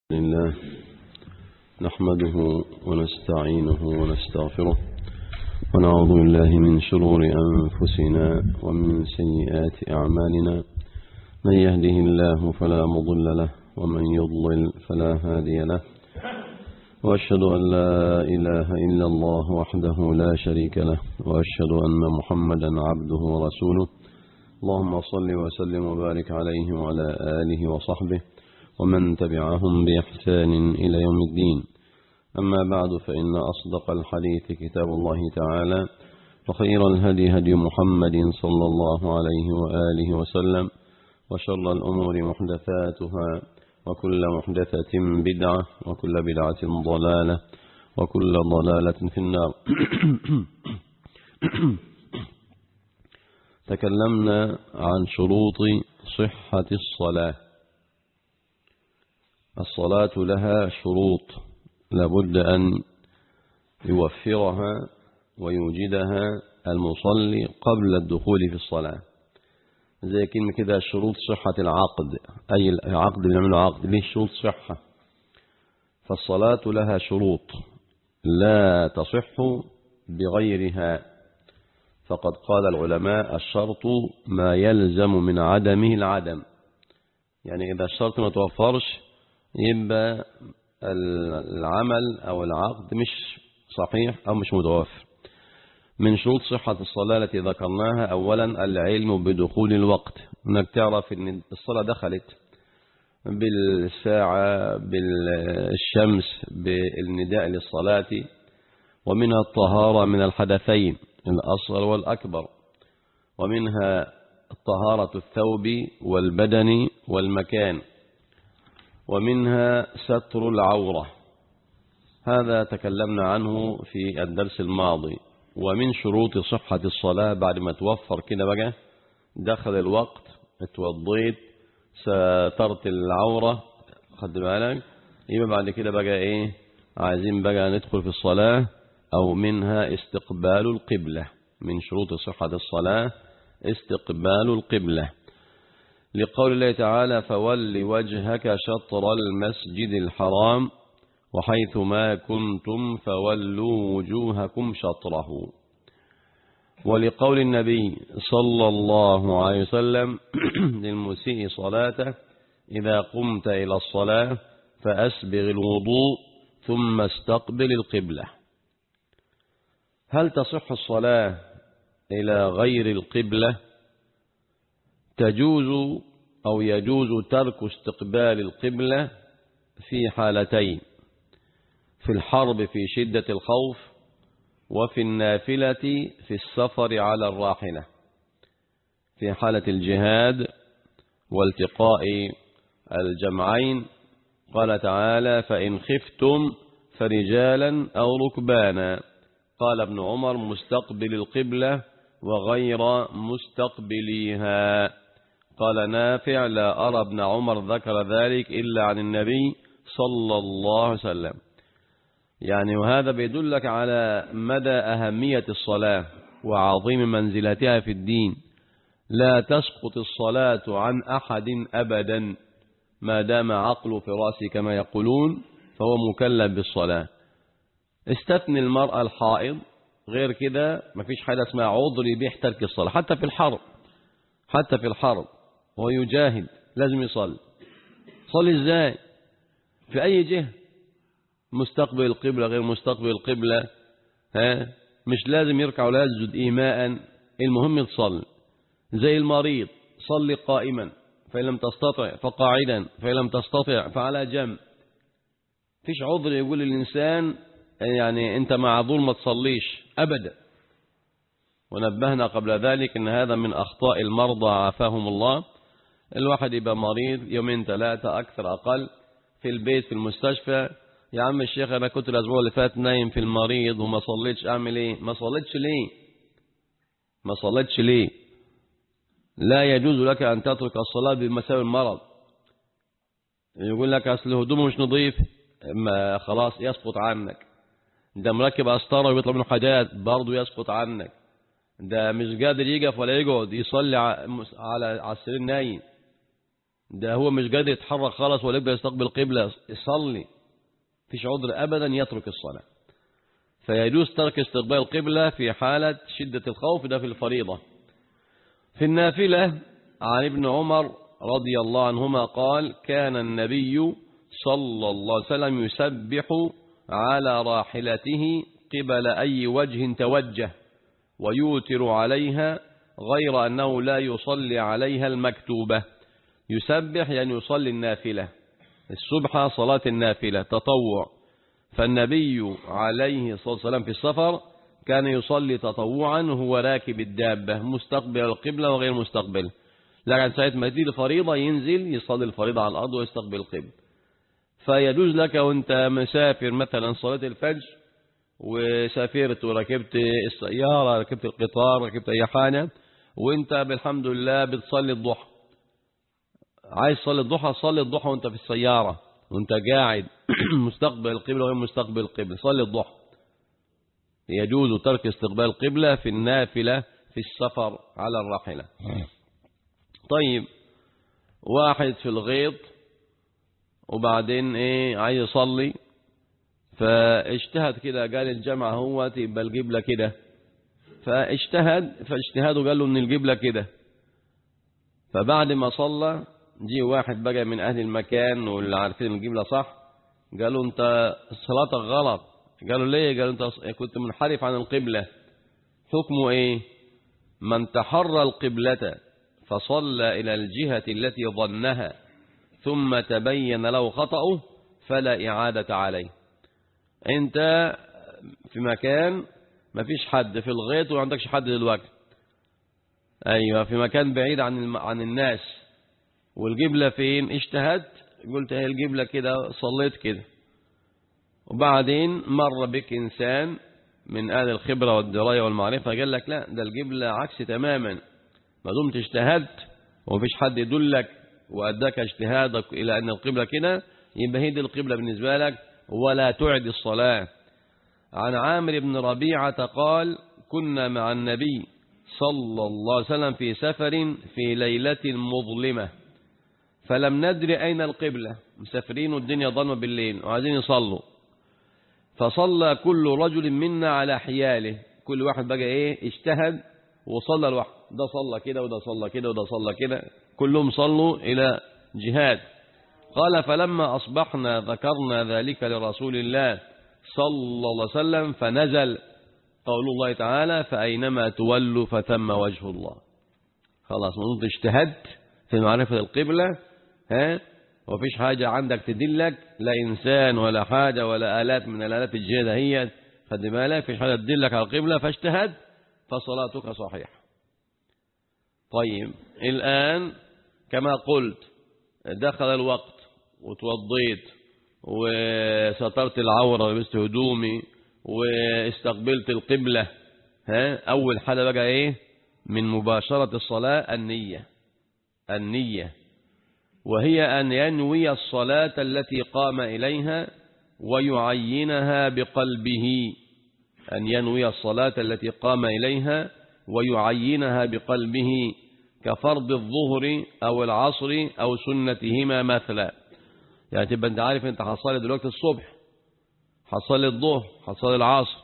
لله نحمده ونستعينه ونستغفره ونعوذ بالله من شرور أنفسنا ومن سيئات أعمالنا من يهده الله فلا مضل له ومن يضلل فلا هادي له وأشهد أن لا إله إلا الله وحده لا شريك له وأشهد أن محمدا عبده ورسوله اللهم صل وسلم وبارك عليه وعلى آله وصحبه ومن تبعهم بإحسان إلى يوم الدين أما بعد فإن أصدق الحديث كتاب الله تعالى وخير الهدي هدي محمد صلى الله عليه وآله وسلم وشر الأمور محدثاتها وكل محدثة بدعة وكل بدعة ضلالة وكل ضلالة في النار تكلمنا عن شروط صحة الصلاة الصلاة لها شروط لابد أن يوفرها ويوجدها المصلي قبل الدخول في الصلاة زي كلمة كده شروط صحة العقد أي العقد اللي نعمله عقد ليه شروط صحة فالصلاة لها شروط لا تصح بغيرها فقد قال العلماء الشرط ما يلزم من عدمه العدم يعني إذا الشرط ما توفرش يبقى العمل أو العقد مش صحيح أو مش متوفر من شروط صحة الصلاة التي ذكرناها أولا العلم بدخول الوقت انك تعرف ان الصلاة دخلت بالساعة بالشمس بالنداء للصلاة ومنها الطهارة من الحدثين الأصغر والأكبر ومنها طهارة الثوب والبدن والمكان ومنها ستر العورة هذا تكلمنا عنه في الدرس الماضي ومن شروط صحة الصلاة بعد ما توفر كده بقى دخل الوقت اتوضيت سترت العورة خد بالك يبقى بعد كده بقى ايه عايزين بقى ندخل في الصلاة او منها استقبال القبلة من شروط صحة الصلاة استقبال القبلة لقول الله تعالى فول وجهك شطر المسجد الحرام وحيث ما كنتم فولوا وجوهكم شطره ولقول النبي صلى الله عليه وسلم للمسيء صلاته إذا قمت إلى الصلاة فأسبغ الوضوء ثم استقبل القبلة هل تصح الصلاة إلى غير القبلة تجوز أو يجوز ترك استقبال القبلة في حالتين في الحرب في شدة الخوف وفي النافلة في السفر على الراحلة في حالة الجهاد والتقاء الجمعين قال تعالى فإن خفتم فرجالا أو ركبانا قال ابن عمر مستقبل القبلة وغير مستقبليها قال نافع لا أرى ابن عمر ذكر ذلك إلا عن النبي صلى الله عليه وسلم يعني وهذا بيدلك على مدى أهمية الصلاة وعظيم منزلتها في الدين لا تسقط الصلاة عن أحد أبدا ما دام عقله في راسه كما يقولون فهو مكلف بالصلاة استثني المرأة الحائض غير كده مفيش حاجة اسمها عذر يبيح ترك الصلاة حتى في الحرب حتى في الحرب هو يجاهد لازم يصلي صلي ازاي في أي جهة مستقبل القبلة غير مستقبل القبلة ها مش لازم يركع ولا يسجد إيماء المهم تصلي زي المريض صلي قائما فإن لم تستطع فقاعدا فإن لم تستطع فعلى جنب فيش عذر يقول الإنسان يعني أنت معذور ما تصليش أبدا ونبهنا قبل ذلك أن هذا من أخطاء المرضى عافاهم الله الواحد يبقى مريض يومين ثلاثة أكثر أقل في البيت في المستشفى يا عم الشيخ أنا كنت الأسبوع اللي فات نايم في المريض وما صليتش أعمل إيه ما صليتش ليه ما صليتش ليه لا يجوز لك أن تترك الصلاة بمساوي المرض يقول لك أصل هدومه مش نظيف ما خلاص يسقط عنك ده مركب أسطرة ويطلع منه حاجات برضه يسقط عنك ده مش قادر يقف ولا يقعد يصلي على على السرير نايم ده هو مش قادر يتحرك خالص ولا يقدر يستقبل قبلة يصلي فيش عذر أبدا يترك الصلاة فيجوز ترك استقبال القبلة في حالة شدة الخوف ده في الفريضة في النافلة عن ابن عمر رضي الله عنهما قال كان النبي صلى الله عليه وسلم يسبح على راحلته قبل أي وجه توجه ويوتر عليها غير أنه لا يصلي عليها المكتوبة يسبح يعني يصلي النافلة الصبح صلاة النافلة تطوع فالنبي عليه الصلاة والسلام في السفر كان يصلي تطوعا وهو راكب الدابة مستقبل القبلة وغير مستقبل لكن ساعة ما تيجي الفريضة ينزل يصلي الفريضة على الأرض ويستقبل القبل فيجوز لك وانت مسافر مثلا صلاة الفجر وسافرت وركبت السيارة ركبت القطار ركبت أي حاجة وانت بالحمد لله بتصلي الضحى عايز تصلي الضحى صلي الضحى وانت في السيارة وانت قاعد مستقبل القبلة وغير مستقبل القبلة صلي الضحى يجوز ترك استقبال القبلة في النافلة في السفر على الراحلة طيب واحد في الغيط وبعدين ايه عايز يصلي فاجتهد كده قال الجمع هو تبقى القبلة كده فاجتهد فاجتهاده قال له ان القبلة كده فبعد ما صلى جه واحد بقى من اهل المكان واللي عارفين القبلة صح قالوا انت صلاتك غلط قالوا ليه قالوا انت كنت منحرف عن القبلة حكمه ايه من تحرى القبلة فصلى إلى الجهة التي ظنها ثم تبين له خطأه فلا إعادة عليه انت في مكان ما فيش حد في الغيط وما عندكش حد دلوقتي ايوه في مكان بعيد عن الم... عن الناس والقبلة فين اجتهدت قلت هي القبلة كده صليت كده وبعدين مر بك إنسان من أهل الخبرة والدراية والمعرفة قال لك لا ده القبلة عكس تماما ما دمت اجتهدت ومفيش حد يدلك وأداك اجتهادك إلى أن القبلة كده يبقى هي دي القبلة بالنسبة لك ولا تعد الصلاة عن عامر بن ربيعة قال كنا مع النبي صلى الله عليه وسلم في سفر في ليلة مظلمة فلم ندري أين القبلة مسافرين والدنيا ظلمة بالليل وعايزين يصلوا فصلى كل رجل منا على حياله كل واحد بقى ايه اجتهد وصلى لوحده ده صلى كده وده صلى كده وده صلى كده كلهم صلوا إلى جهاد قال فلما أصبحنا ذكرنا ذلك لرسول الله صلى الله عليه وسلم فنزل قول الله تعالى فأينما تولوا فثم وجه الله خلاص ما اجتهدت في معرفة القبلة ها وفيش حاجة عندك تدلك لا إنسان ولا حاجة ولا آلات من الآلات الجيدة هي خد بالك فيش حاجة تدلك على القبلة فاجتهد فصلاتك صحيحة طيب الآن كما قلت دخل الوقت وتوضيت وسترت العورة ولبست هدومي واستقبلت القبلة ها أول حاجة بقى إيه من مباشرة الصلاة النية النية وهي أن ينوي الصلاة التي قام إليها ويعينها بقلبه أن ينوي الصلاة التي قام إليها ويعينها بقلبه كفرض الظهر أو العصر أو سنتهما مثلا يعني تبقى أنت عارف أنت حصلي دلوقتي الصبح حصلي الظهر حصلي العصر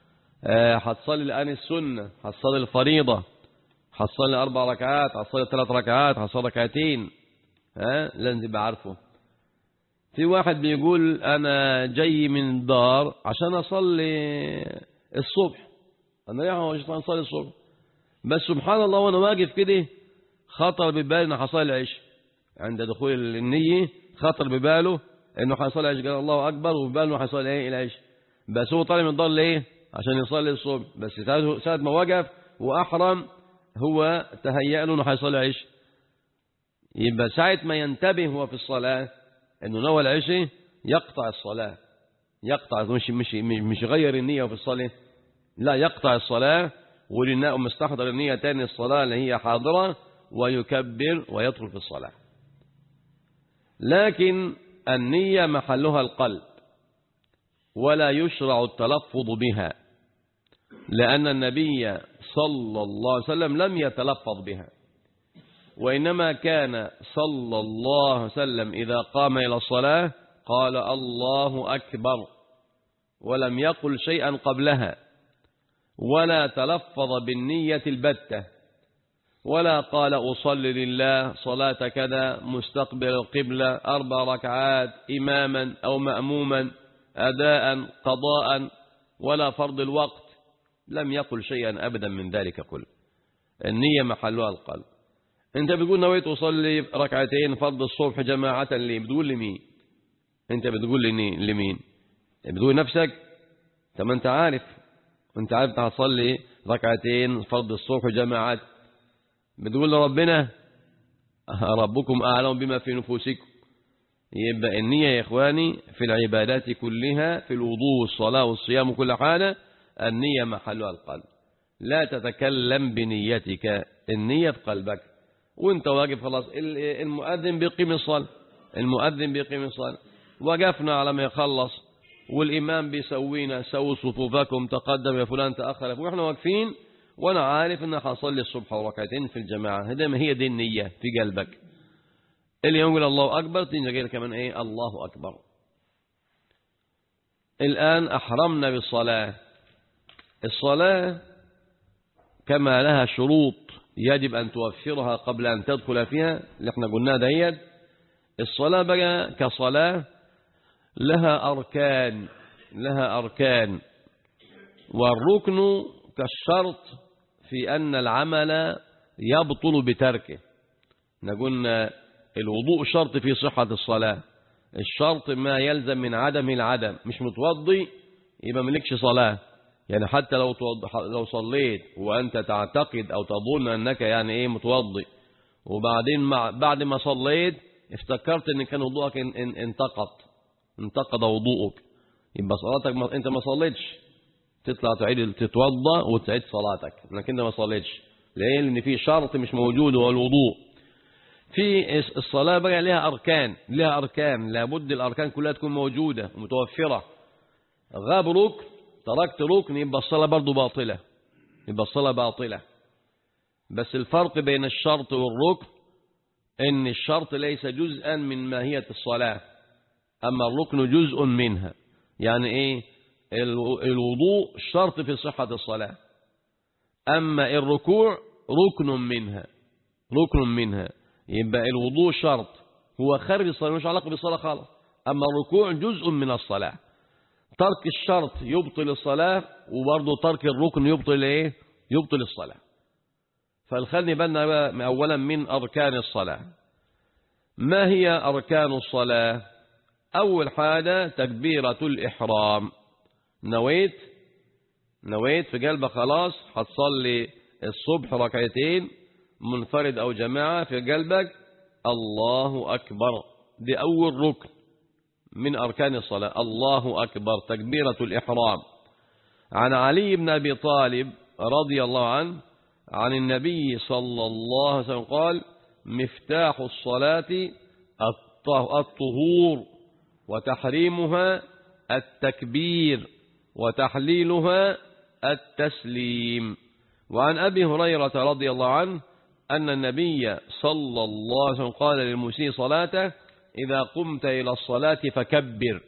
حصلي الآن السنة حصلي الفريضة حصلي أربع ركعات حصلي ثلاث ركعات حصلي ركعتين ها لازم تبقى عارفه في واحد بيقول أنا جاي من دار عشان أصلي الصبح أنا رايح عشان أصلي الصبح بس سبحان الله وأنا واقف كده خطر ببالي إنه حصل العشاء عند دخول النية خطر بباله إنه حصل العشاء قال الله أكبر وبباله إنه حصل إيه العشاء بس هو طالع من الدار ليه؟ عشان يصلي الصبح بس ساعة ما وقف وأحرم هو تهيأ له إنه حيصلي العشاء يبقى ساعة ما ينتبه هو في الصلاة انه نوى العشاء يقطع الصلاة يقطع مش مش مش غير النية في الصلاة لا يقطع الصلاة ولناء مستحضر النية تاني الصلاة اللي هي حاضرة ويكبر ويترك الصلاة لكن النية محلها القلب ولا يشرع التلفظ بها لأن النبي صلى الله عليه وسلم لم يتلفظ بها وإنما كان صلى الله عليه وسلم إذا قام إلى الصلاة قال الله أكبر ولم يقل شيئا قبلها ولا تلفظ بالنية البتة ولا قال أصلي لله صلاة كذا مستقبل القبلة أربع ركعات إماما أو مأموما أداء قضاء ولا فرض الوقت لم يقل شيئا أبدا من ذلك كله النية محلها القلب انت بتقول نويت أصلي ركعتين فرض الصبح جماعة لي بتقول لمين انت بتقول لمين بتقول نفسك طب انت عارف انت عارف هتصلي ركعتين فرض الصبح جماعة بتقول لربنا ربكم أعلم بما في نفوسكم يبقى النية يا إخواني في العبادات كلها في الوضوء والصلاة والصيام وكل حاجة النية محلها القلب لا تتكلم بنيتك النية في قلبك وانت واقف خلاص المؤذن بيقيم الصلاة المؤذن بيقيم الصلاة وقفنا على ما يخلص والإمام بيسوينا سووا صفوفكم تقدم يا فلان تأخر واحنا واقفين وانا عارف ان هصلي الصبح وركعتين في الجماعة هذا ما هي دي النية في قلبك اللي يقول الله أكبر تنجي كمان ايه الله أكبر الآن أحرمنا بالصلاة الصلاة كما لها شروط يجب أن توفرها قبل أن تدخل فيها اللي احنا قلناها ديت الصلاة بقى كصلاة لها أركان لها أركان والركن كالشرط في أن العمل يبطل بتركه قلنا الوضوء شرط في صحة الصلاة الشرط ما يلزم من عدم العدم مش متوضي يبقى ملكش صلاة يعني حتى لو لو صليت وأنت تعتقد أو تظن أنك يعني إيه متوضي وبعدين مع بعد ما صليت افتكرت ان كان وضوءك انتقض انتقض وضوءك يبقى صلاتك ما انت ما صليتش تطلع تعيد تتوضا وتعيد صلاتك لكن انت ما صليتش ليه لان في شرط مش موجود هو الوضوء في الصلاه بقى لها اركان لها اركان لابد الاركان كلها تكون موجوده ومتوفره غاب ركن تركت ركن يبقى الصلاه برضه باطله يبقى الصلاه باطله بس الفرق بين الشرط والركن ان الشرط ليس جزءا من ماهيه الصلاه اما الركن جزء منها يعني ايه الوضوء شرط في صحة الصلاة أما الركوع ركن منها ركن منها يبقى الوضوء شرط هو خارج الصلاة مش علاقة بالصلاة خالص أما الركوع جزء من الصلاة ترك الشرط يبطل الصلاة وبرضه ترك الركن يبطل ايه يبطل الصلاة فالخلني بالنا أولا من أركان الصلاة ما هي أركان الصلاة أول حاجة تكبيرة الإحرام نويت نويت في قلبك خلاص هتصلي الصبح ركعتين منفرد أو جماعة في قلبك الله أكبر دي أول ركن من أركان الصلاة الله أكبر تكبيرة الإحرام عن علي بن أبي طالب رضي الله عنه عن النبي صلى الله عليه وسلم قال مفتاح الصلاة الطهور وتحريمها التكبير وتحليلها التسليم وعن أبي هريرة رضي الله عنه أن النبي صلى الله عليه وسلم قال للمسيء صلاته إذا قمت إلى الصلاة فكبر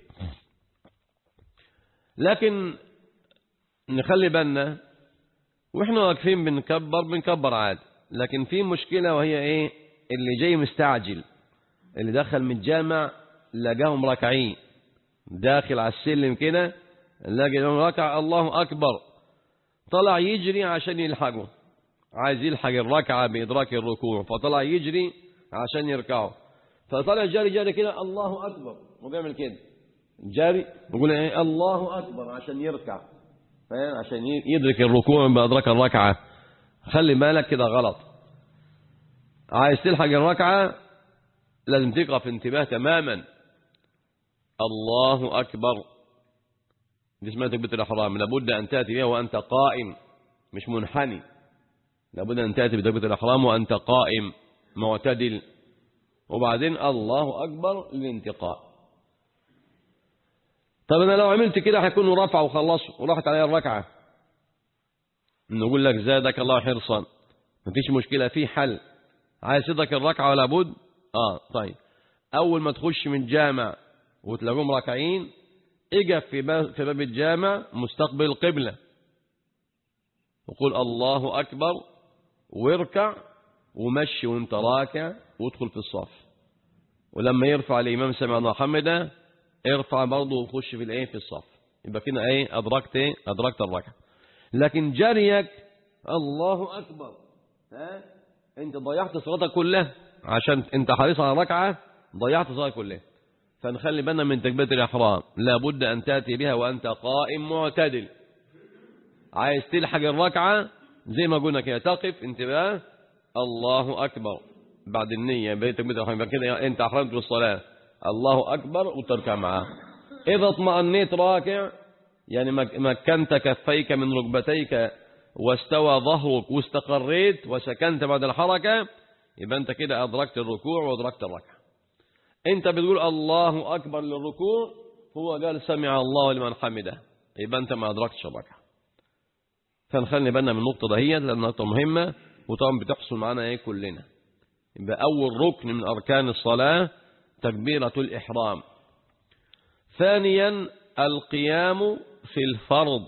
لكن نخلي بالنا وإحنا واقفين بنكبر بنكبر عاد لكن في مشكلة وهي إيه اللي جاي مستعجل اللي دخل من الجامع لقاهم راكعين داخل على السلم كده نلاقي ركع الله أكبر طلع يجري عشان يلحقه عايز يلحق الركعة بإدراك الركوع فطلع يجري عشان يركعه فطلع جاري جاري كده الله أكبر وبيعمل كده جاري بيقول ايه الله أكبر عشان يركع عشان يدرك الركوع بإدراك الركعة خلي بالك كده غلط عايز تلحق الركعة لازم تقف انتباه تماما الله أكبر دي اسمها تكبيرة الإحرام لابد أن تأتي بها وأنت قائم مش منحني لابد أن تأتي بتكبيرة الإحرام وأنت قائم معتدل وبعدين الله أكبر للانتقاء طب أنا لو عملت كده هيكون رفع وخلص وراحت عليها الركعة نقول لك زادك الله حرصا مفيش مشكلة في حل عايز تدرك الركعة ولا بد اه طيب اول ما تخش من جامع وتلاقوهم راكعين اجف في باب, في باب الجامع مستقبل القبلة وقول الله أكبر واركع ومشي وانت راكع وادخل في الصف ولما يرفع الإمام سمع الله حمده ارفع برضه وخش في الايه في الصف يبقى كده ايه ادركت ايه ادركت الركعه لكن جريك الله اكبر ها انت ضيعت صلاتك كلها عشان انت حريص على ركعه ضيعت صلاتك كلها فنخلي بالنا من تكبيره الاحرام لابد ان تاتي بها وانت قائم معتدل عايز تلحق الركعه زي ما قلنا كده تقف انتباه الله اكبر بعد النيه بين تكبيره الاحرام يبقى كده انت احرمت بالصلاه الله أكبر وتركع معه إذا اطمأنيت راكع يعني مكنت كفيك من ركبتيك واستوى ظهرك واستقريت وسكنت بعد الحركة يبقى أنت كده أدركت الركوع وأدركت الركعة أنت بتقول الله أكبر للركوع هو قال سمع الله لمن حمده يبقى أنت ما أدركتش الركعة فنخلي بالنا من النقطة دهيت لأنها نقطة مهمة وطبعا بتحصل معنا إيه كلنا يبقى أول ركن من أركان الصلاة تكبيرة الإحرام ثانيا القيام في الفرض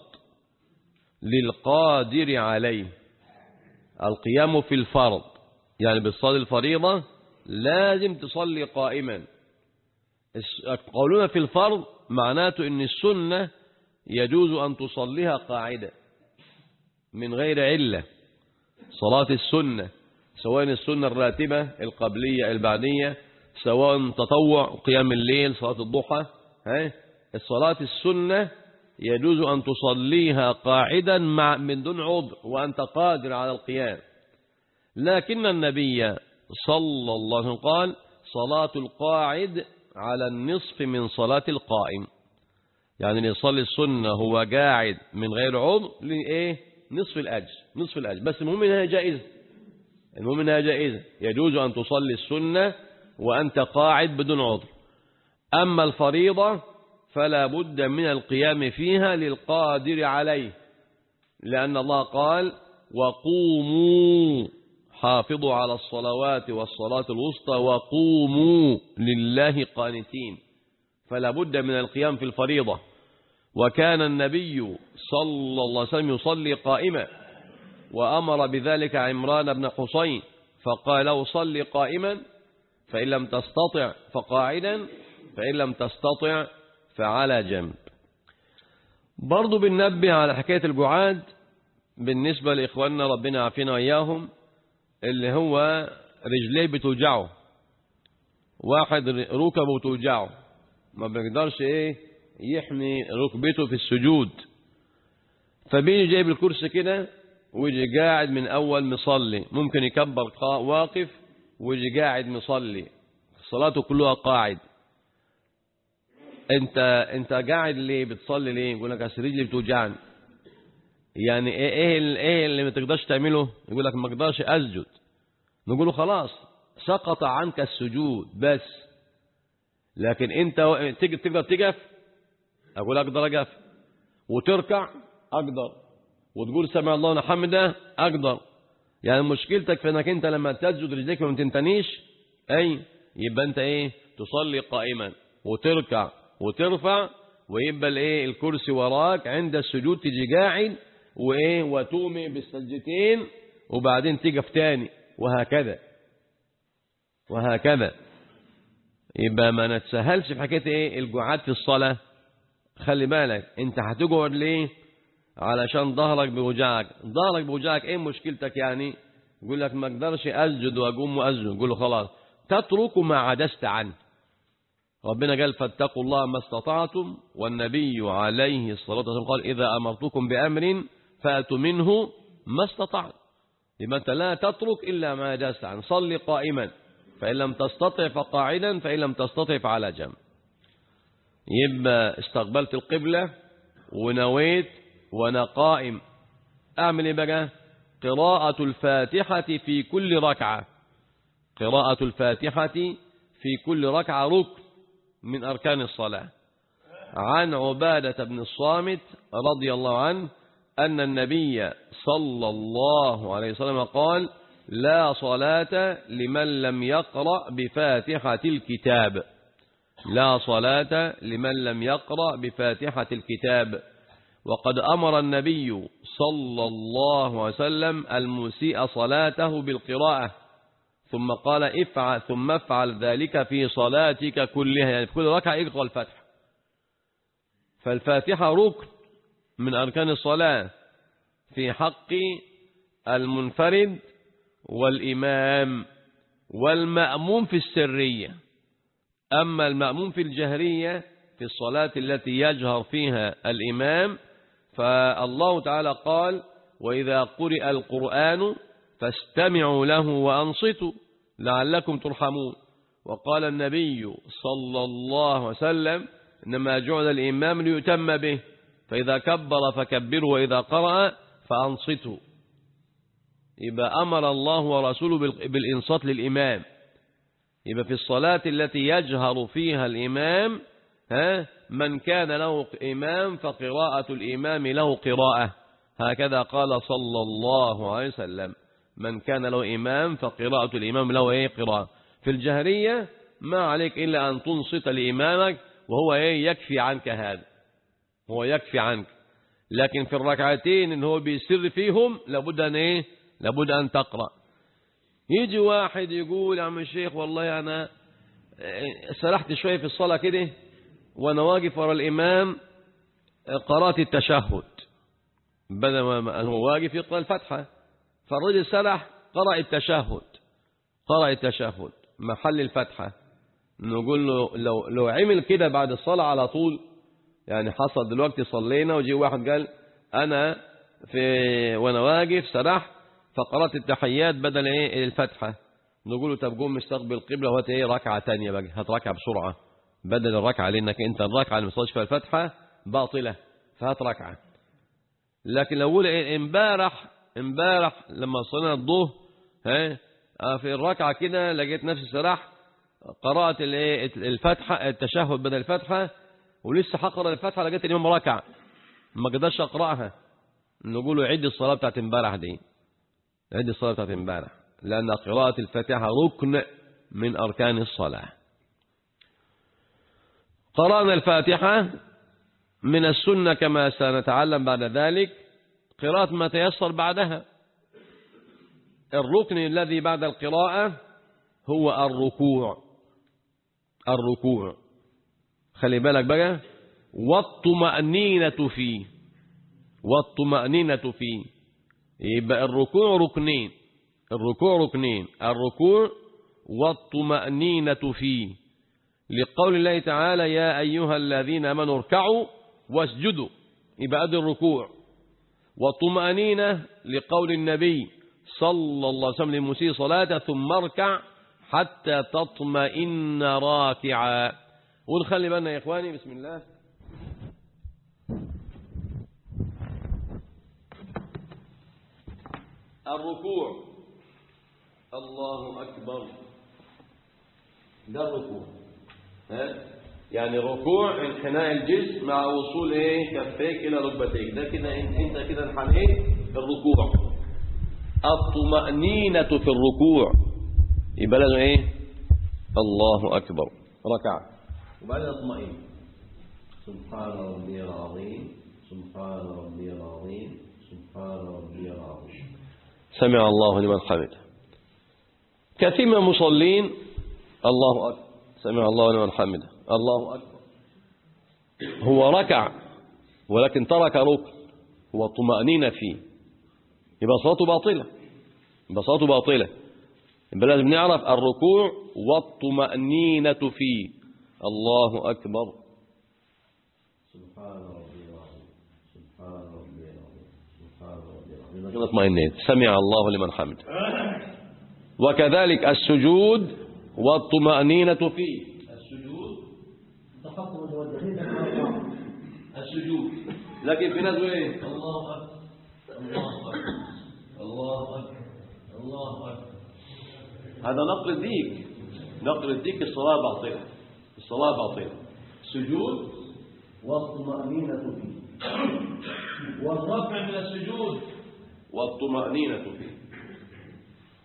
للقادر عليه القيام في الفرض يعني بالصلاة الفريضة لازم تصلي قائما قولنا في الفرض معناته ان السنة يجوز أن تصليها قاعدة من غير علة صلاة السنة سواء السنة الراتبة القبلية البعدية سواء تطوع قيام الليل صلاة الضحى ها الصلاة السنة يجوز أن تصليها قاعدا مع من دون عذر وأنت قادر على القيام لكن النبي صلى الله عليه وسلم قال صلاة القاعد على النصف من صلاة القائم يعني اللي يصلي السنة هو قاعد من غير عذر لإيه نصف الأجر نصف الأجر بس المهم إنها جائزة المهم إنها جائزة يجوز أن تصلي السنة وأنت قاعد بدون عذر أما الفريضة فلا بد من القيام فيها للقادر عليه لأن الله قال وقوموا حافظوا على الصلوات والصلاة الوسطى وقوموا لله قانتين فلا بد من القيام في الفريضة وكان النبي صلى الله عليه وسلم يصلي قائما وأمر بذلك عمران بن حسين فقال له صل قائما فإن لم تستطع فقاعدا فإن لم تستطع فعلى جنب برضو بننبه على حكاية الجعاد بالنسبة لإخواننا ربنا يعافينا وإياهم اللي هو رجليه بتوجعه واحد ركبه بتوجعه ما بيقدرش ايه يحمي ركبته في السجود فبيجي جايب الكرسي كده ويجي قاعد من اول مصلي ممكن يكبر واقف ويجي قاعد مصلي صلاته كلها قاعد انت انت قاعد ليه بتصلي ليه يقول لك اصل رجلي بتوجعني يعني ايه ايه ايه اللي ما تقدرش تعمله يقول لك ما اقدرش اسجد نقول له خلاص سقط عنك السجود بس لكن انت تقدر تقف اقول اقدر اقف وتركع اقدر وتقول سمع الله لحمده اقدر يعني مشكلتك في انك انت لما تسجد رجليك ما تنتنيش اي يبقى انت ايه تصلي قائما وتركع وترفع ويبقى الايه الكرسي وراك عند السجود تيجي قاعد وايه وتومي بالسجدتين وبعدين تقف تاني وهكذا وهكذا يبقى ما نتسهلش في حكايه ايه القعاد في الصلاه خلي بالك انت هتقعد ليه علشان ظهرك بوجعك ظهرك بوجعك ايه مشكلتك يعني يقول لك ما اقدرش اسجد واقوم واسجد يقول له خلاص تترك ما عجزت عنه ربنا قال فاتقوا الله ما استطعتم والنبي عليه الصلاة والسلام قال إذا أمرتكم بأمر فأتوا منه ما استطعت لما أنت لا تترك إلا ما عجزت عنه صل قائما فإن لم تستطع فقاعدا فإن لم تستطع فعلى جنب يبقى استقبلت القبلة ونويت وانا قائم اعمل ايه بقى قراءة الفاتحة في كل ركعة قراءة الفاتحة في كل ركعة ركن من أركان الصلاة عن عبادة بن الصامت رضي الله عنه أن النبي صلى الله عليه وسلم قال لا صلاة لمن لم يقرأ بفاتحة الكتاب لا صلاة لمن لم يقرأ بفاتحة الكتاب وقد أمر النبي صلى الله عليه وسلم المسيء صلاته بالقراءة ثم قال افعل ثم افعل ذلك في صلاتك كلها يعني في كل ركعة اقرأ الفتح فالفاتحة ركن من أركان الصلاة في حق المنفرد والإمام والمأموم في السرية أما المأموم في الجهرية في الصلاة التي يجهر فيها الإمام فالله تعالى قال وإذا قرئ القرآن فاستمعوا له وأنصتوا لعلكم ترحمون وقال النبي صلى الله عليه وسلم إنما جعل الإمام ليتم به فإذا كبر فكبروا وإذا قرأ فأنصتوا يبقى أمر الله ورسوله بالإنصات للإمام يبقى في الصلاة التي يجهر فيها الإمام ها من كان له إمام فقراءة الإمام له قراءة هكذا قال صلى الله عليه وسلم من كان له إمام فقراءة الإمام له إيه قراءة في الجهرية ما عليك إلا أن تنصت لإمامك وهو إيه يكفي عنك هذا هو يكفي عنك لكن في الركعتين إن هو بيسر فيهم لابد أن إيه لابد أن تقرأ يجي واحد يقول يا عم الشيخ والله أنا سرحت شوية في الصلاة كده وأنا واقف ورا الإمام قرأت التشهد بدل ما هو واقف يقرأ الفتحة فالرجل سرح قرأ التشهد قرأ التشهد محل الفتحة نقول له لو, لو عمل كده بعد الصلاة على طول يعني حصل دلوقتي صلينا وجي واحد قال أنا في وأنا واقف سرحت فقرأت التحيات بدل ايه الفتحة نقول له طب قوم مستقبل القبلة وهات ايه ركعة تانية بقى هات ركعة بسرعة بدل الركعة لأنك أنت الركعة اللي مصليش فيها الفتحة باطلة فهات ركعة لكن لو قول إيه امبارح امبارح لما صلينا الظهر ها في الركعة كده لقيت نفسي سرح قرأت الايه الفتحة التشهد بدل الفتحة ولسه هقرأ الفتحة لقيت الإمام ركع ما قدرش أقرأها نقول له عد الصلاة بتاعت امبارح دي عد الصلاة بتاعت امبارح لأن قراءة الفاتحة ركن من أركان الصلاة قرأنا الفاتحة من السنة كما سنتعلم بعد ذلك قراءة ما تيسر بعدها الركن الذي بعد القراءة هو الركوع الركوع خلي بالك بقى والطمأنينة فيه والطمأنينة فيه يبقى الركوع ركنين الركوع ركنين الركوع والطمأنينة فيه لقول الله تعالى يا أيها الذين امنوا اركعوا واسجدوا يبقى ادي الركوع والطمأنينة لقول النبي صلى الله عليه وسلم للمسيء صلاته ثم اركع حتى تطمئن راكعا ونخلي بالنا يا إخواني بسم الله الركوع الله أكبر ده الركوع ها؟ يعني ركوع انحناء الجسم مع وصول ايه كفيك الى ركبتيك ده كده انت كده انحنيت الركوع الطمأنينة في الركوع يبقى لازم ايه الله اكبر ركع وبعدين اطمئن سبحان ربي العظيم سبحان ربي العظيم سبحان ربي العظيم سمع الله لمن حمده كثير من المصلين الله أكبر سمع الله لمن حمده الله أكبر هو ركع ولكن ترك ركن هو طمأنينة فيه يبقى صلاته باطلة يبقى صلاته باطلة يبقى لازم نعرف الركوع والطمأنينة فيه الله أكبر سبحان ربي العظيم سبحان ربي العظيم سبحان ربي العظيم كده اطمئنيت سمع الله لمن حمده وكذلك السجود والطمأنينة فيه السجود السجود لكن في ناس ايه الله اكبر الله اكبر الله اكبر الله اكبر هذا نقل الديك نقل الديك الصلاة باطلة الصلاة باطلة سجود والطمأنينة فيه والرفع من السجود والطمأنينة فيه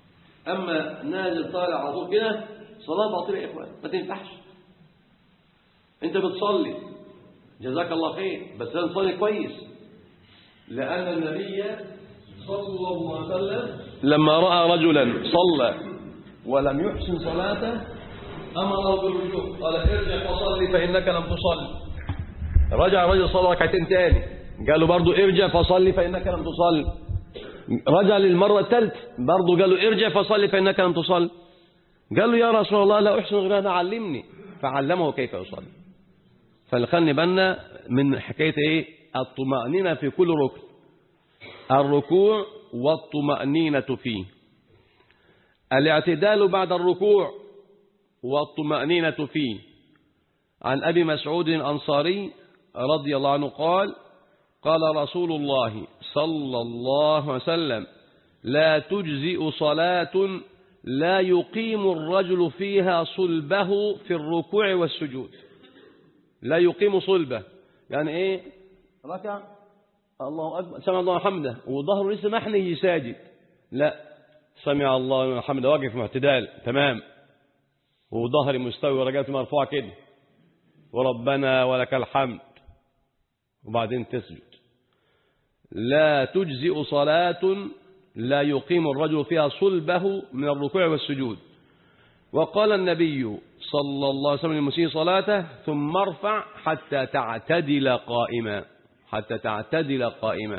أما نازل طالع على طول كده صلاة باطلة يا إخوان ما تنفعش أنت بتصلي جزاك الله خير بس لازم تصلي كويس لأن النبي صلى الله عليه وسلم لما رأى رجلا صلى ولم يحسن صلاته أمره بالرجوع قال ارجع فصلي فإنك لم تصلي رجع الرجل صلى ركعتين تاني قال له برضه ارجع فصلي فإنك لم تصلي رجع للمرة الثالثة برضه قال له ارجع فصلي فإنك لم تصلي قال له يا رسول الله لا أحسن غير هذا علمني فعلمه كيف يصلي فنخلي بالنا من حكاية ايه الطمأنينة في كل ركن الركوع والطمأنينة فيه الاعتدال بعد الركوع والطمأنينة فيه عن أبي مسعود الأنصاري رضي الله عنه قال قال رسول الله صلى الله عليه وسلم لا تجزئ صلاة لا يقيم الرجل فيها صلبه في الركوع والسجود لا يقيم صلبه يعني ايه ركع الله اكبر سمع الله حمده وظهره لسه محني ساجد لا سمع الله حمده واقف مع اعتدال تمام وظهري مستوي ورجلتي مرفوعه كده وربنا ولك الحمد وبعدين تسجد لا تجزئ صلاة لا يقيم الرجل فيها صلبه من الركوع والسجود وقال النبي صلى الله عليه وسلم للمسيء صلاته ثم ارفع حتى تعتدل قائما حتى تعتدل قائما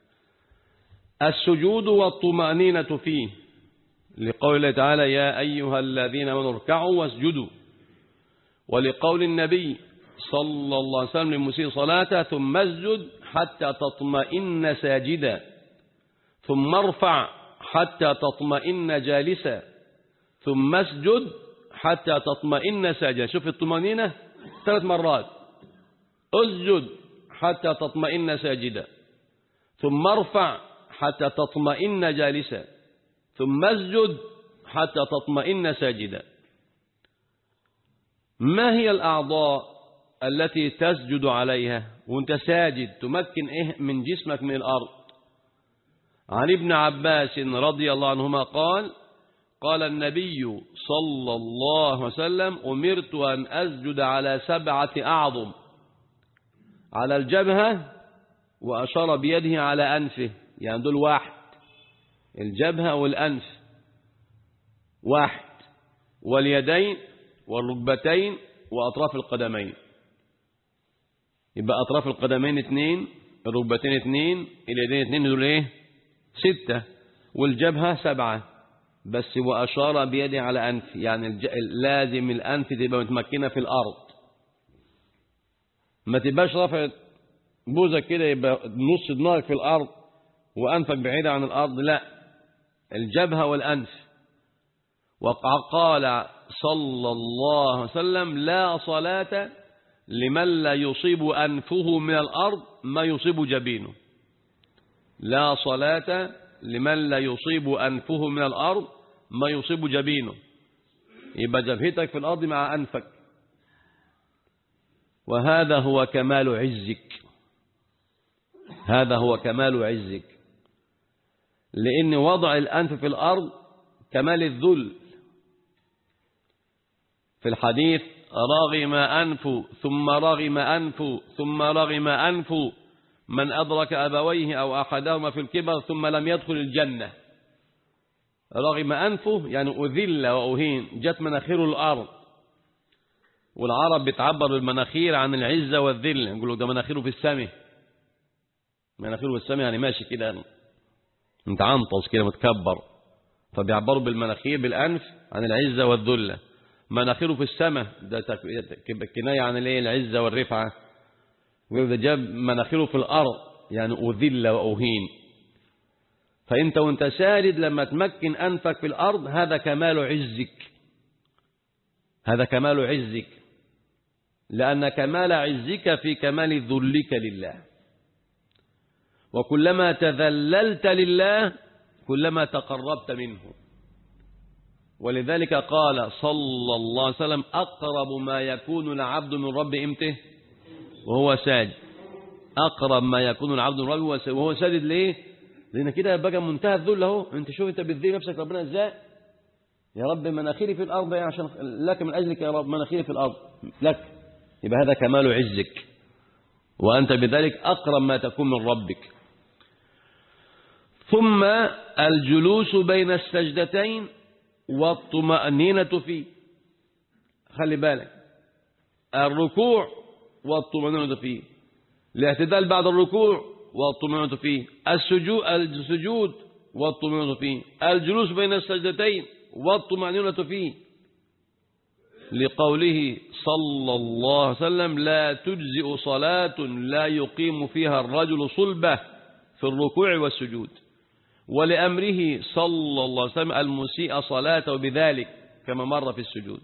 السجود والطمأنينة فيه لقول الله تعالى يا أيها الذين امنوا اركعوا واسجدوا ولقول النبي صلى الله عليه وسلم للمسيء صلاته ثم اسجد حتى تطمئن ساجدا ثم ارفع حتى تطمئن جالسا ثم اسجد حتى تطمئن ساجدا شوف الطمأنينة ثلاث مرات اسجد حتى تطمئن ساجدا ثم ارفع حتى تطمئن جالسا ثم اسجد حتى تطمئن ساجدا ما هي الأعضاء التي تسجد عليها وانت ساجد تمكن إيه من جسمك من الأرض عن ابن عباس رضي الله عنهما قال قال النبي صلى الله عليه وسلم أمرت أن أسجد على سبعة أعظم على الجبهة وأشار بيده على أنفه يعني دول واحد الجبهة والأنف واحد واليدين والركبتين وأطراف القدمين يبقى أطراف القدمين اثنين الركبتين اثنين اليدين اثنين دول ايه ستة والجبهة سبعة بس وأشار بيده على أنف يعني الج... لازم الأنف تبقى متمكنة في الأرض ما تبقاش رافع بوزك كده يبقى نص دماغك في الأرض وأنفك بعيدة عن الأرض لا الجبهة والأنف وقال صلى الله عليه وسلم لا صلاة لمن لا يصيب أنفه من الأرض ما يصيب جبينه لا صلاة لمن لا يصيب أنفه من الأرض ما يصيب جبينه يبقى جبهتك في الأرض مع أنفك وهذا هو كمال عزك هذا هو كمال عزك لأن وضع الأنف في الأرض كمال الذل في الحديث رغم أنف ثم رغم أنف ثم رغم أنف من أدرك أبويه أو أحدهما في الكبر ثم لم يدخل الجنة رغم أنفه يعني أذل وأهين جت مناخير الأرض والعرب بتعبر بالمناخير عن العزة والذل يقولوا ده مناخيره في السماء مناخيره في السماء يعني ماشي كده متعنطس كده متكبر فبيعبروا بالمناخير بالأنف عن العزة والذلة مناخيره في السماء ده كناية عن الايه العزة والرفعة وإذا جاب مناخيره في الأرض يعني أذل وأهين فأنت وانت سارد لما تمكن أنفك في الأرض هذا كمال عزك هذا كمال عزك لأن كمال عزك في كمال ذلك لله وكلما تذللت لله كلما تقربت منه ولذلك قال صلى الله عليه وسلم أقرب ما يكون العبد من رب إمته وهو ساجد أقرب ما يكون العبد من ربه وهو ساجد ليه لأن كده بقى منتهى الذل اهو أنت شوف أنت بتذل نفسك ربنا إزاي يا رب مناخيري في الأرض يعني عشان لك من أجلك يا رب مناخيري في الأرض لك يبقى هذا كمال عزك وأنت بذلك أقرب ما تكون من ربك ثم الجلوس بين السجدتين والطمأنينة فيه خلي بالك الركوع والطمأنينة فيه الاعتدال بعد الركوع والطمأنينة فيه السجود السجود والطمأنينة فيه الجلوس بين السجدتين والطمأنينة فيه لقوله صلى الله عليه وسلم لا تجزئ صلاة لا يقيم فيها الرجل صلبة في الركوع والسجود ولأمره صلى الله عليه وسلم المسيء صلاته بذلك كما مر في السجود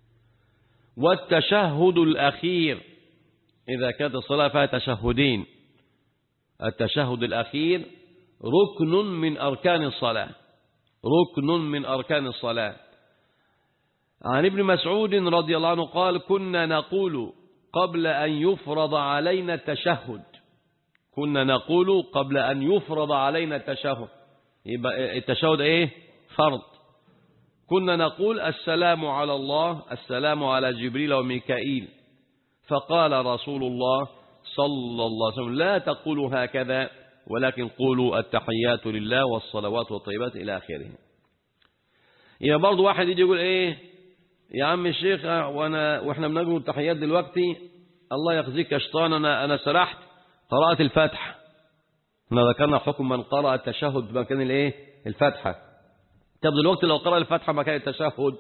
والتشهد الأخير إذا كانت الصلاة فيها تشهدين التشهد الأخير ركن من أركان الصلاة ركن من أركان الصلاة عن ابن مسعود رضي الله عنه قال كنا نقول قبل أن يفرض علينا التشهد كنا نقول قبل أن يفرض علينا التشهد يبقى التشهد ايه فرض كنا نقول السلام على الله السلام على جبريل وميكائيل فقال رسول الله صلى الله عليه وسلم لا تقولوا هكذا ولكن قولوا التحيات لله والصلوات والطيبات إلى آخره يبقى برضه واحد يجي يقول ايه يا عم الشيخ وانا واحنا بنقول التحيات دلوقتي الله يخزيك يا شيطان انا انا سرحت قرات الفاتحه احنا ذكرنا حكم من قرأ التشهد مكان الايه الفاتحة طب دلوقتي لو قرأ الفاتحة مكان التشهد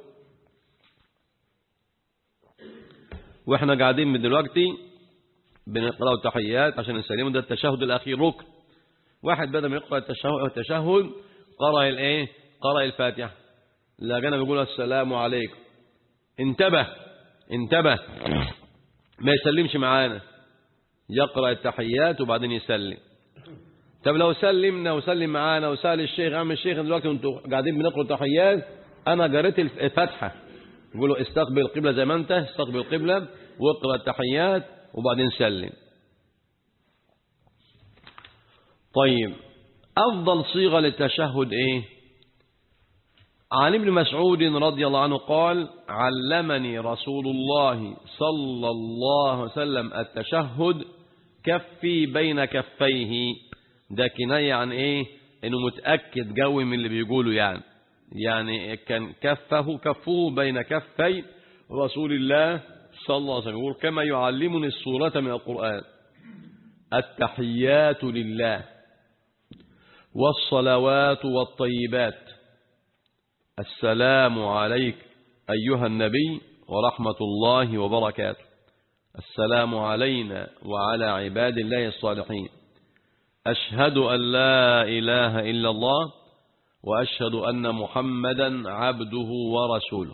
واحنا قاعدين من دلوقتي بنقرأ التحيات عشان نسلمه ده التشهد الأخير ركن واحد بدل ما يقرأ التشهد التشهد قرأ الايه قرأ الفاتحة لقينا بيقول السلام عليكم انتبه انتبه ما يسلمش معانا يقرأ التحيات وبعدين يسلم طب لو سلمنا وسلم معانا وسال الشيخ عم الشيخ دلوقتي انتوا قاعدين بنقرا تحيات انا قريت الفاتحه يقولوا استقبل القبله زي ما انت استقبل القبله واقرا التحيات وبعدين سلم طيب افضل صيغه للتشهد ايه عن ابن مسعود رضي الله عنه قال علمني رسول الله صلى الله عليه وسلم التشهد كفي بين كفيه ده كناية عن ايه انه متأكد قوي من اللي بيقوله يعني يعني كان كفه كفه بين كفي رسول الله صلى الله عليه وسلم يقول كما يعلمني السورة من القرآن التحيات لله والصلوات والطيبات السلام عليك أيها النبي ورحمة الله وبركاته السلام علينا وعلى عباد الله الصالحين أشهد أن لا إله إلا الله وأشهد أن محمدا عبده ورسوله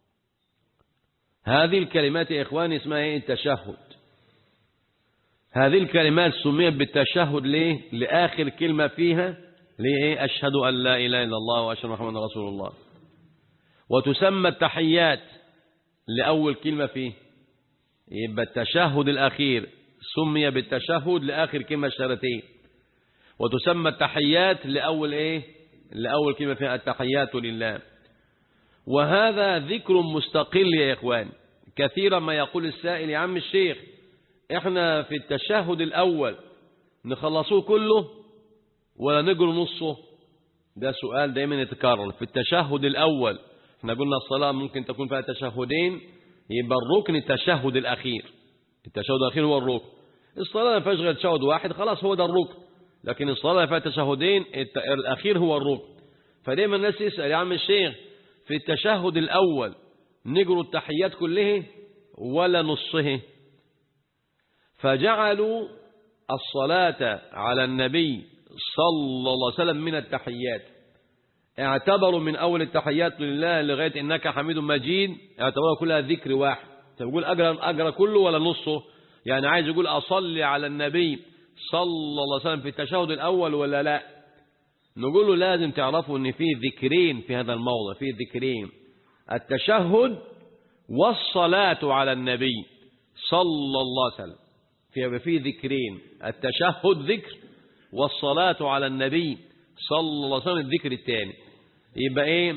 هذه الكلمات يا إخواني اسمها إيه التشهد هذه الكلمات سميت بالتشهد ليه لآخر كلمة فيها ليه أشهد أن لا إله إلا الله وأشهد أن محمدا رسول الله وتسمى التحيات لأول كلمة فيه يبقى التشهد الأخير سمي بالتشهد لآخر كلمة الشهادتين وتسمى التحيات لأول إيه لأول كلمة فيها التحيات لله وهذا ذكر مستقل يا إخوان كثيرا ما يقول السائل يا عم الشيخ احنا في التشهد الأول نخلصوه كله ولا نقول نصه ده سؤال دايما يتكرر في التشهد الأول احنا قلنا الصلاة ممكن تكون فيها تشهدين يبقى الركن التشهد الأخير التشهد الأخير هو الركن الصلاة ما فيهاش غير تشهد واحد خلاص هو ده الركن لكن الصلاة فيها تشهدين الأخير هو الركن فدايما الناس يسأل يا عم الشيخ في التشهد الأول نقروا التحيات كله ولا نصه فجعلوا الصلاة على النبي صلى الله عليه وسلم من التحيات اعتبروا من أول التحيات لله لغاية إنك حميد مجيد اعتبروا كلها ذكر واحد تقول أجرى, أجرى كله ولا نصه يعني عايز يقول أصلي على النبي صلى الله عليه وسلم في التشهد الأول ولا لا نقول له لازم تعرفوا ان في ذكرين في هذا الموضع في ذكرين التشهد والصلاة على النبي صلى الله عليه وسلم في في ذكرين التشهد ذكر والصلاة على النبي صلى الله عليه وسلم الذكر الثاني يبقى ايه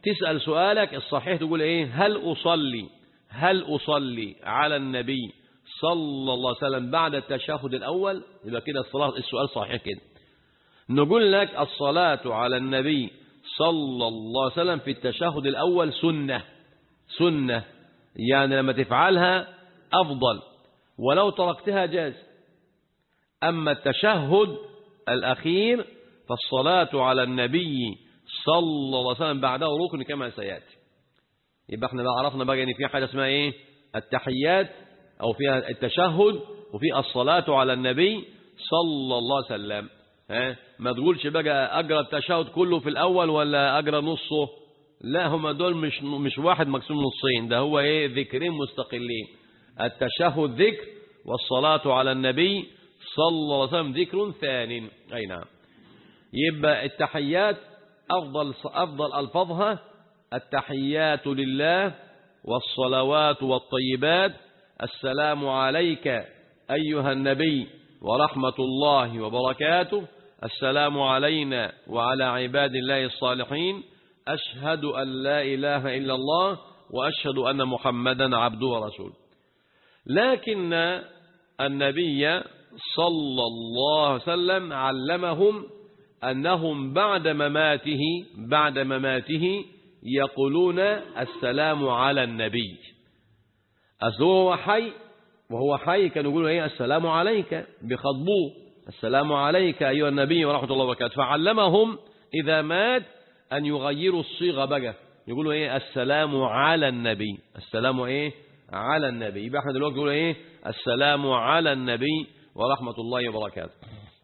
تسأل سؤالك الصحيح تقول ايه هل أصلي هل أصلي على النبي صلى الله عليه وسلم بعد التشهد الأول يبقى كده الصلاة السؤال صحيح كده نقول لك الصلاة على النبي صلى الله عليه وسلم في التشهد الأول سنة سنة يعني لما تفعلها أفضل ولو تركتها جاز أما التشهد الأخير فالصلاة على النبي صلى الله عليه وسلم بعده ركن كما سيأتي يبقى احنا بقى عرفنا بقى ان في حاجة اسمها ايه التحيات او فيها التشهد وفي الصلاة على النبي صلى الله عليه وسلم ها ما تقولش بقى اجرى التشهد كله في الاول ولا اجرى نصه لا هما دول مش مش واحد مقسوم نصين ده هو ايه ذكرين مستقلين التشهد ذكر والصلاة على النبي صلى الله عليه وسلم ذكر ثان اي نعم يبقى التحيات أفضل أفضل ألفظها التحيات لله والصلوات والطيبات السلام عليك أيها النبي ورحمة الله وبركاته السلام علينا وعلى عباد الله الصالحين أشهد أن لا إله إلا الله وأشهد أن محمدا عبده ورسوله لكن النبي صلى الله عليه وسلم علمهم أنهم بعد مماته بعد مماته يقولون السلام على النبي أصل هو حي وهو حي كانوا يقولوا ايه السلام عليك بخطبوه السلام عليك أيها النبي ورحمة الله وبركاته فعلمهم إذا مات أن يغيروا الصيغة بقى يقولوا ايه السلام على النبي السلام ايه على النبي يبقى احنا دلوقتي نقول ايه السلام على النبي ورحمة الله وبركاته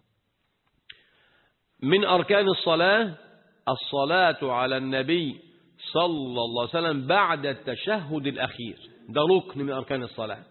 من أركان الصلاة الصلاة على النبي صلى الله عليه وسلم بعد التشهد الأخير ده ركن من أركان الصلاة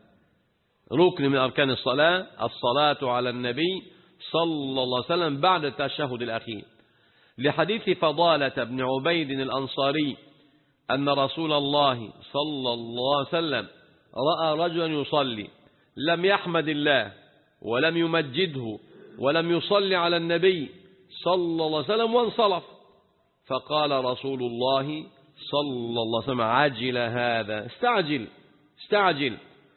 ركن من أركان الصلاة الصلاة على النبي صلى الله عليه وسلم بعد التشهد الأخير لحديث فضالة بن عبيد الأنصاري أن رسول الله صلى الله عليه وسلم رأى رجلا يصلي لم يحمد الله ولم يمجده ولم يصلي على النبي صلى الله عليه وسلم وانصرف فقال رسول الله صلى الله عليه وسلم عجل هذا استعجل استعجل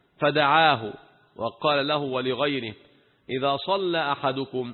فدعاه وقال له ولغيره إذا صلى أحدكم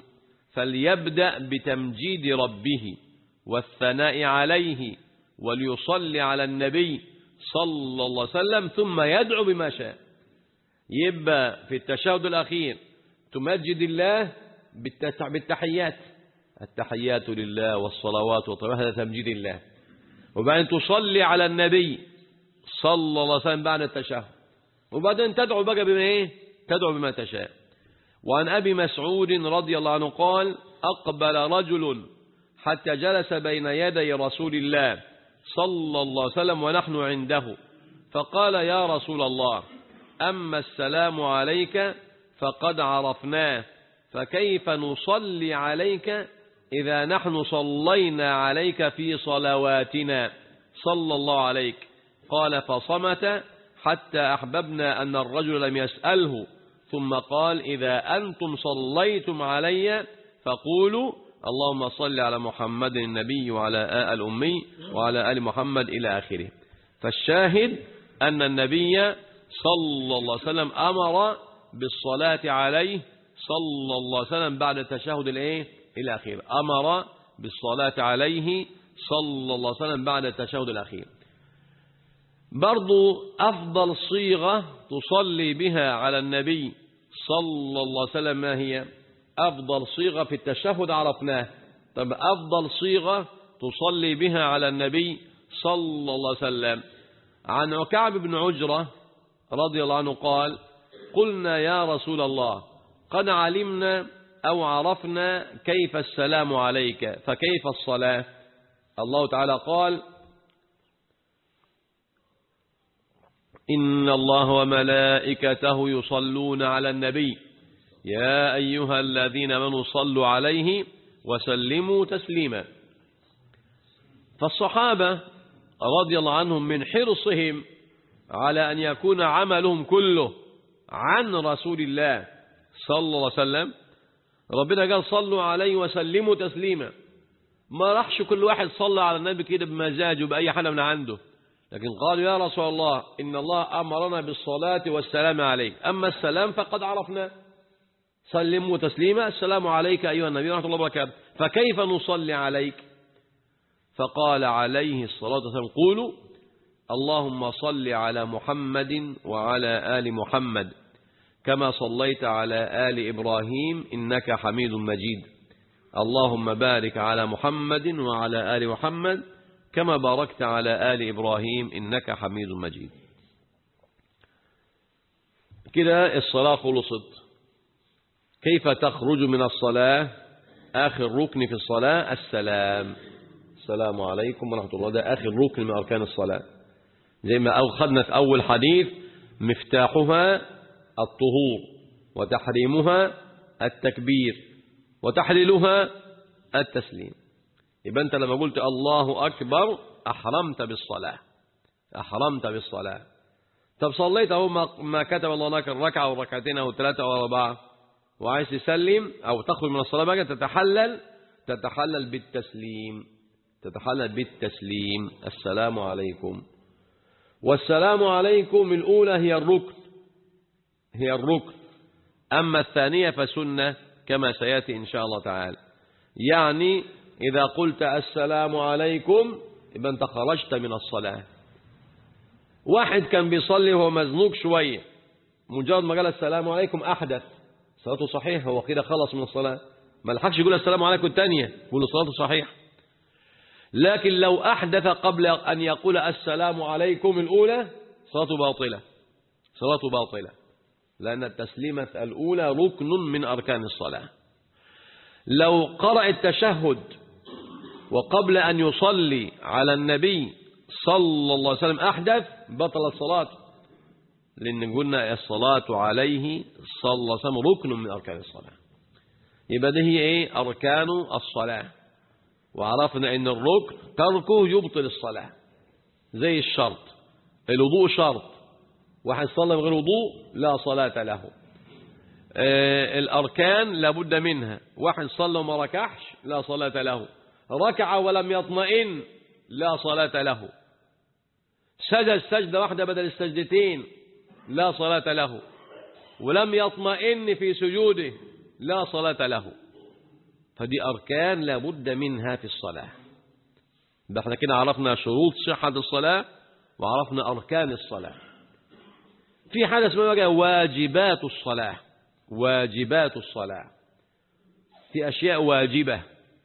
فليبدأ بتمجيد ربه والثناء عليه وليصلي على النبي صلى الله عليه وسلم ثم يدعو بما شاء يبقى في التشهد الأخير تمجد الله بالتحيات التحيات لله والصلوات والطيبات هذا تمجيد الله وبعدين تصلي على النبي صلى الله عليه وسلم بعد التشهد وبعدين تدعو بقى بما ايه تدعو بما تشاء وعن أبي مسعود رضي الله عنه قال أقبل رجل حتى جلس بين يدي رسول الله صلى الله عليه وسلم ونحن عنده فقال يا رسول الله أما السلام عليك فقد عرفناه فكيف نصلي عليك إذا نحن صلينا عليك في صلواتنا صلى الله عليك قال فصمت حتى أحببنا أن الرجل لم يسأله ثم قال إذا أنتم صليتم علي فقولوا اللهم صل على محمد النبي وعلى آل الأمي وعلى آل محمد إلى آخره فالشاهد أن النبي صلى الله عليه وسلم أمر بالصلاة عليه صلى الله عليه وسلم بعد التشهد الايه الى اخره امر بالصلاه عليه صلى الله عليه وسلم بعد التشهد الاخير برضو افضل صيغه تصلي بها على النبي صلى الله عليه وسلم ما هي افضل صيغه في التشهد عرفناه طب افضل صيغه تصلي بها على النبي صلى الله عليه وسلم عن كعب بن عجره رضي الله عنه قال قلنا يا رسول الله قد علمنا أو عرفنا كيف السلام عليك فكيف الصلاة الله تعالى قال إن الله وملائكته يصلون على النبي يا أيها الذين من صلوا عليه وسلموا تسليما فالصحابة رضي الله عنهم من حرصهم على أن يكون عملهم كله عن رسول الله صلى الله عليه وسلم ربنا قال صلوا عليه وسلموا تسليما ما راحش كل واحد صلى على النبي كده بمزاجه بأي حاجة من عنده لكن قالوا يا رسول الله إن الله أمرنا بالصلاة والسلام عليك أما السلام فقد عرفنا سلموا تسليما السلام عليك أيها النبي ورحمة الله وبركاته فكيف نصلي عليك فقال عليه الصلاة والسلام قولوا اللهم صل على محمد وعلى آل محمد كما صليت على آل إبراهيم إنك حميد مجيد اللهم بارك على محمد وعلى آل محمد كما باركت على آل إبراهيم إنك حميد مجيد كده الصلاة خلصت كيف تخرج من الصلاة آخر ركن في الصلاة السلام السلام عليكم ورحمة الله ده آخر ركن من أركان الصلاة زي ما أخذنا في أول حديث مفتاحها الطهور وتحريمها التكبير وتحليلها التسليم يبقى أنت لما قلت الله أكبر أحرمت بالصلاة أحرمت بالصلاة طب صليت أهو ما كتب الله لك الركعة أو ركعتين أو ثلاثة أو أربعة وعايز تسلم أو تخرج من الصلاة بقى تتحلل تتحلل بالتسليم تتحلل بالتسليم السلام عليكم والسلام عليكم الأولى هي الركن هي الركن أما الثانية فسنة كما سيأتي إن شاء الله تعالى يعني إذا قلت السلام عليكم يبقى أنت خرجت من الصلاة واحد كان بيصلي وهو مزنوق شوية مجرد ما قال السلام عليكم أحدث صلاته صحيحة هو كده خلص من الصلاة ما لحقش يقول السلام عليكم الثانية يقول صلاته صحيحة لكن لو أحدث قبل أن يقول السلام عليكم الأولى صلاته باطلة صلاته باطلة لأن التسليمة الأولى ركن من أركان الصلاة لو قرأ التشهد وقبل أن يصلي على النبي صلى الله عليه وسلم أحدث بطل الصلاة لأن قلنا الصلاة عليه صلى الله عليه وسلم ركن من أركان الصلاة يبقى ده هي إيه أركان الصلاة وعرفنا أن الركن تركه يبطل الصلاة زي الشرط الوضوء شرط واحد صلى من غير وضوء لا صلاة له آه الأركان لابد منها واحد صلى وما ركعش لا صلاة له ركع ولم يطمئن لا صلاة له سجد سجدة واحدة بدل السجدتين لا صلاة له ولم يطمئن في سجوده لا صلاة له فدي أركان لابد منها في الصلاة ده احنا كده عرفنا شروط صحة الصلاة وعرفنا أركان الصلاة في حاجة اسمها بقى واجبات الصلاة واجبات الصلاة في أشياء واجبة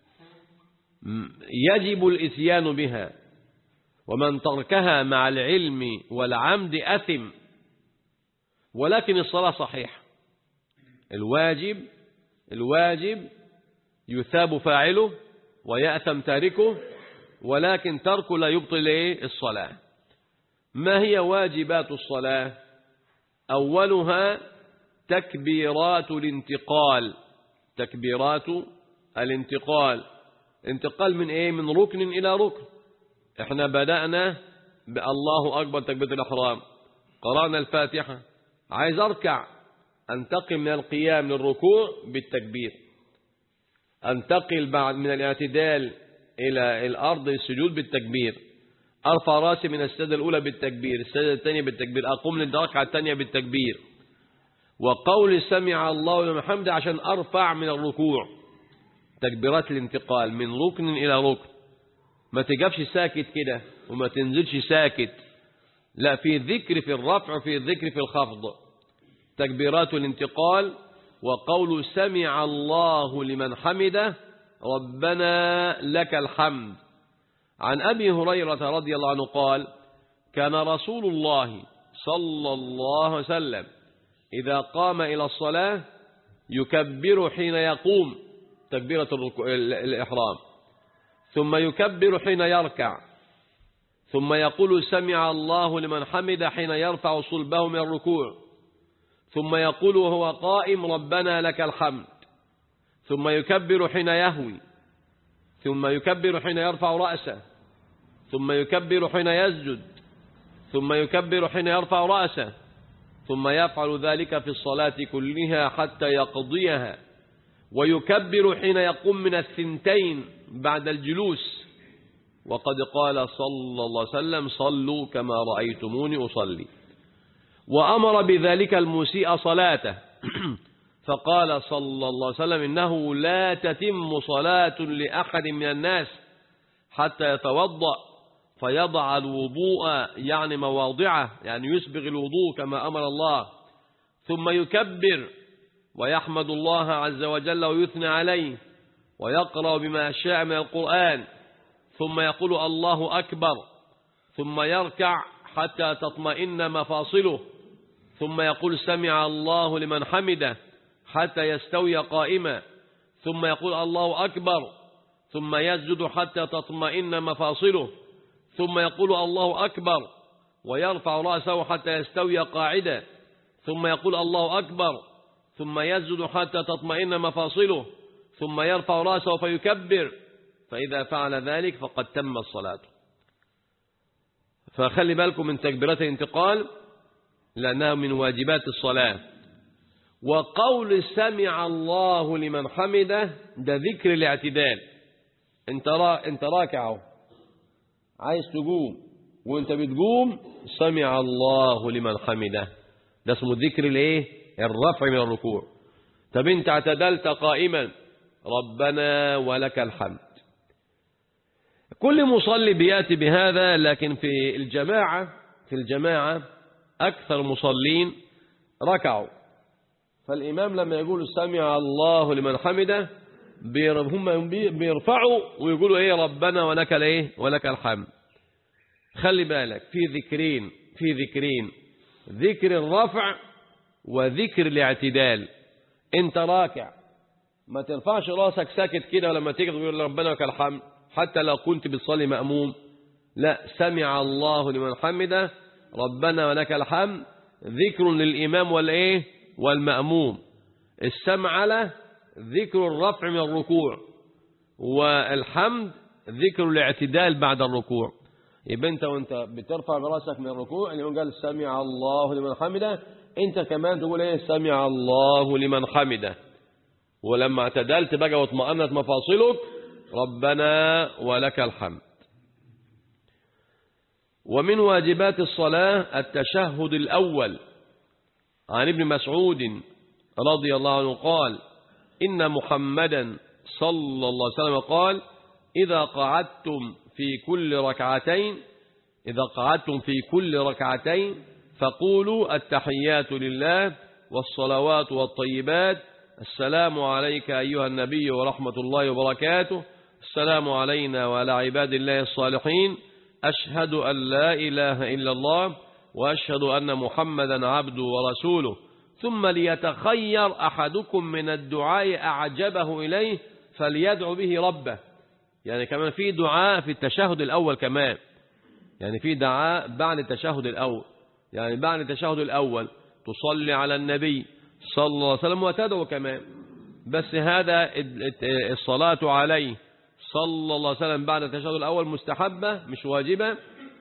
يجب الإتيان بها ومن تركها مع العلم والعمد أثم ولكن الصلاة صحيحة الواجب الواجب يثاب فاعله ويأثم تاركه ولكن ترك لا يبطل الصلاة ما هي واجبات الصلاة أولها تكبيرات الانتقال تكبيرات الانتقال انتقال من ايه من ركن الى ركن احنا بدأنا بالله اكبر تكبيرة الاحرام قرأنا الفاتحة عايز اركع انتقل من القيام للركوع بالتكبير انتقل بعد من الاعتدال الى الارض السجود بالتكبير ارفع راسي من السجدة الاولى بالتكبير السجدة الثانية بالتكبير اقوم للركعة الثانية بالتكبير وقول سمع الله لمن حمده عشان ارفع من الركوع تكبيرات الانتقال من ركن إلى ركن ما تقفش ساكت كده وما تنزلش ساكت لا في ذكر في الرفع وفي ذكر في الخفض تكبيرات الانتقال وقول سمع الله لمن حمده ربنا لك الحمد عن أبي هريرة رضي الله عنه قال كان رسول الله صلى الله عليه وسلم إذا قام إلى الصلاة يكبر حين يقوم تكبيرة الإحرام ثم يكبر حين يركع ثم يقول سمع الله لمن حمد حين يرفع صلبه من الركوع ثم يقول وهو قائم ربنا لك الحمد ثم يكبر حين يهوي ثم يكبر حين يرفع رأسه ثم يكبر حين يسجد ثم يكبر حين يرفع رأسه ثم يفعل ذلك في الصلاة كلها حتى يقضيها ويكبر حين يقوم من الثنتين بعد الجلوس وقد قال صلى الله عليه وسلم صلوا كما رأيتموني أصلي وأمر بذلك المسيء صلاته فقال صلى الله عليه وسلم إنه لا تتم صلاة لأحد من الناس حتى يتوضأ فيضع الوضوء يعني مواضعه يعني يسبغ الوضوء كما أمر الله ثم يكبر ويحمد الله عز وجل ويثنى عليه ويقرأ بما شاء من القرآن ثم يقول الله أكبر ثم يركع حتى تطمئن مفاصله ثم يقول سمع الله لمن حمده حتى يستوي قائما ثم يقول الله أكبر ثم يسجد حتى تطمئن مفاصله ثم يقول الله أكبر ويرفع رأسه حتى يستوي قاعدا ثم يقول الله أكبر ثم يسجد حتى تطمئن مفاصله ثم يرفع رأسه فيكبر فإذا فعل ذلك فقد تم الصلاة فخلي بالكم من تكبيرات الانتقال لأنها من واجبات الصلاة وقول سمع الله لمن حمده ده ذكر الاعتدال انت, را انت راكع اهو عايز تقوم وانت بتقوم سمع الله لمن حمده ده اسمه ذكر الايه الرفع من الركوع طب انت اعتدلت قائما ربنا ولك الحمد كل مصلي بياتي بهذا لكن في الجماعة في الجماعة أكثر المصلين ركعوا فالإمام لما يقول سمع الله لمن حمده هم بيرفعوا ويقولوا ايه ربنا ولك الايه ولك الحمد خلي بالك في ذكرين في ذكرين ذكر الرفع وذكر الاعتدال انت راكع ما ترفعش راسك ساكت كده ولما تيجي تقول ربنا ولك الحمد حتى لو كنت بتصلي مأموم لا سمع الله لمن حمده ربنا ولك الحمد ذكر للإمام والإيه والمأموم السمع على ذكر الرفع من الركوع والحمد ذكر الاعتدال بعد الركوع يبقى انت وانت بترفع براسك من الركوع اللي قال سمع الله لمن حمده انت كمان تقول ايه سمع الله لمن حمده ولما اعتدلت بقى واطمأنت مفاصلك ربنا ولك الحمد ومن واجبات الصلاة التشهد الأول عن ابن مسعود رضي الله عنه قال إن محمدا صلى الله عليه وسلم قال إذا قعدتم في كل ركعتين إذا قعدتم في كل ركعتين فقولوا التحيات لله والصلوات والطيبات السلام عليك أيها النبي ورحمة الله وبركاته السلام علينا وعلى عباد الله الصالحين أشهد أن لا إله إلا الله وأشهد أن محمدا عبده ورسوله ثم ليتخير أحدكم من الدعاء أعجبه إليه فليدعو به ربه يعني كمان في دعاء في التشهد الأول كمان يعني في دعاء بعد التشهد الأول يعني بعد التشهد الأول تصلي على النبي صلى الله عليه وسلم وتدعو كمان بس هذا الصلاة عليه صلى الله عليه وسلم بعد التشهد الأول مستحبة مش واجبة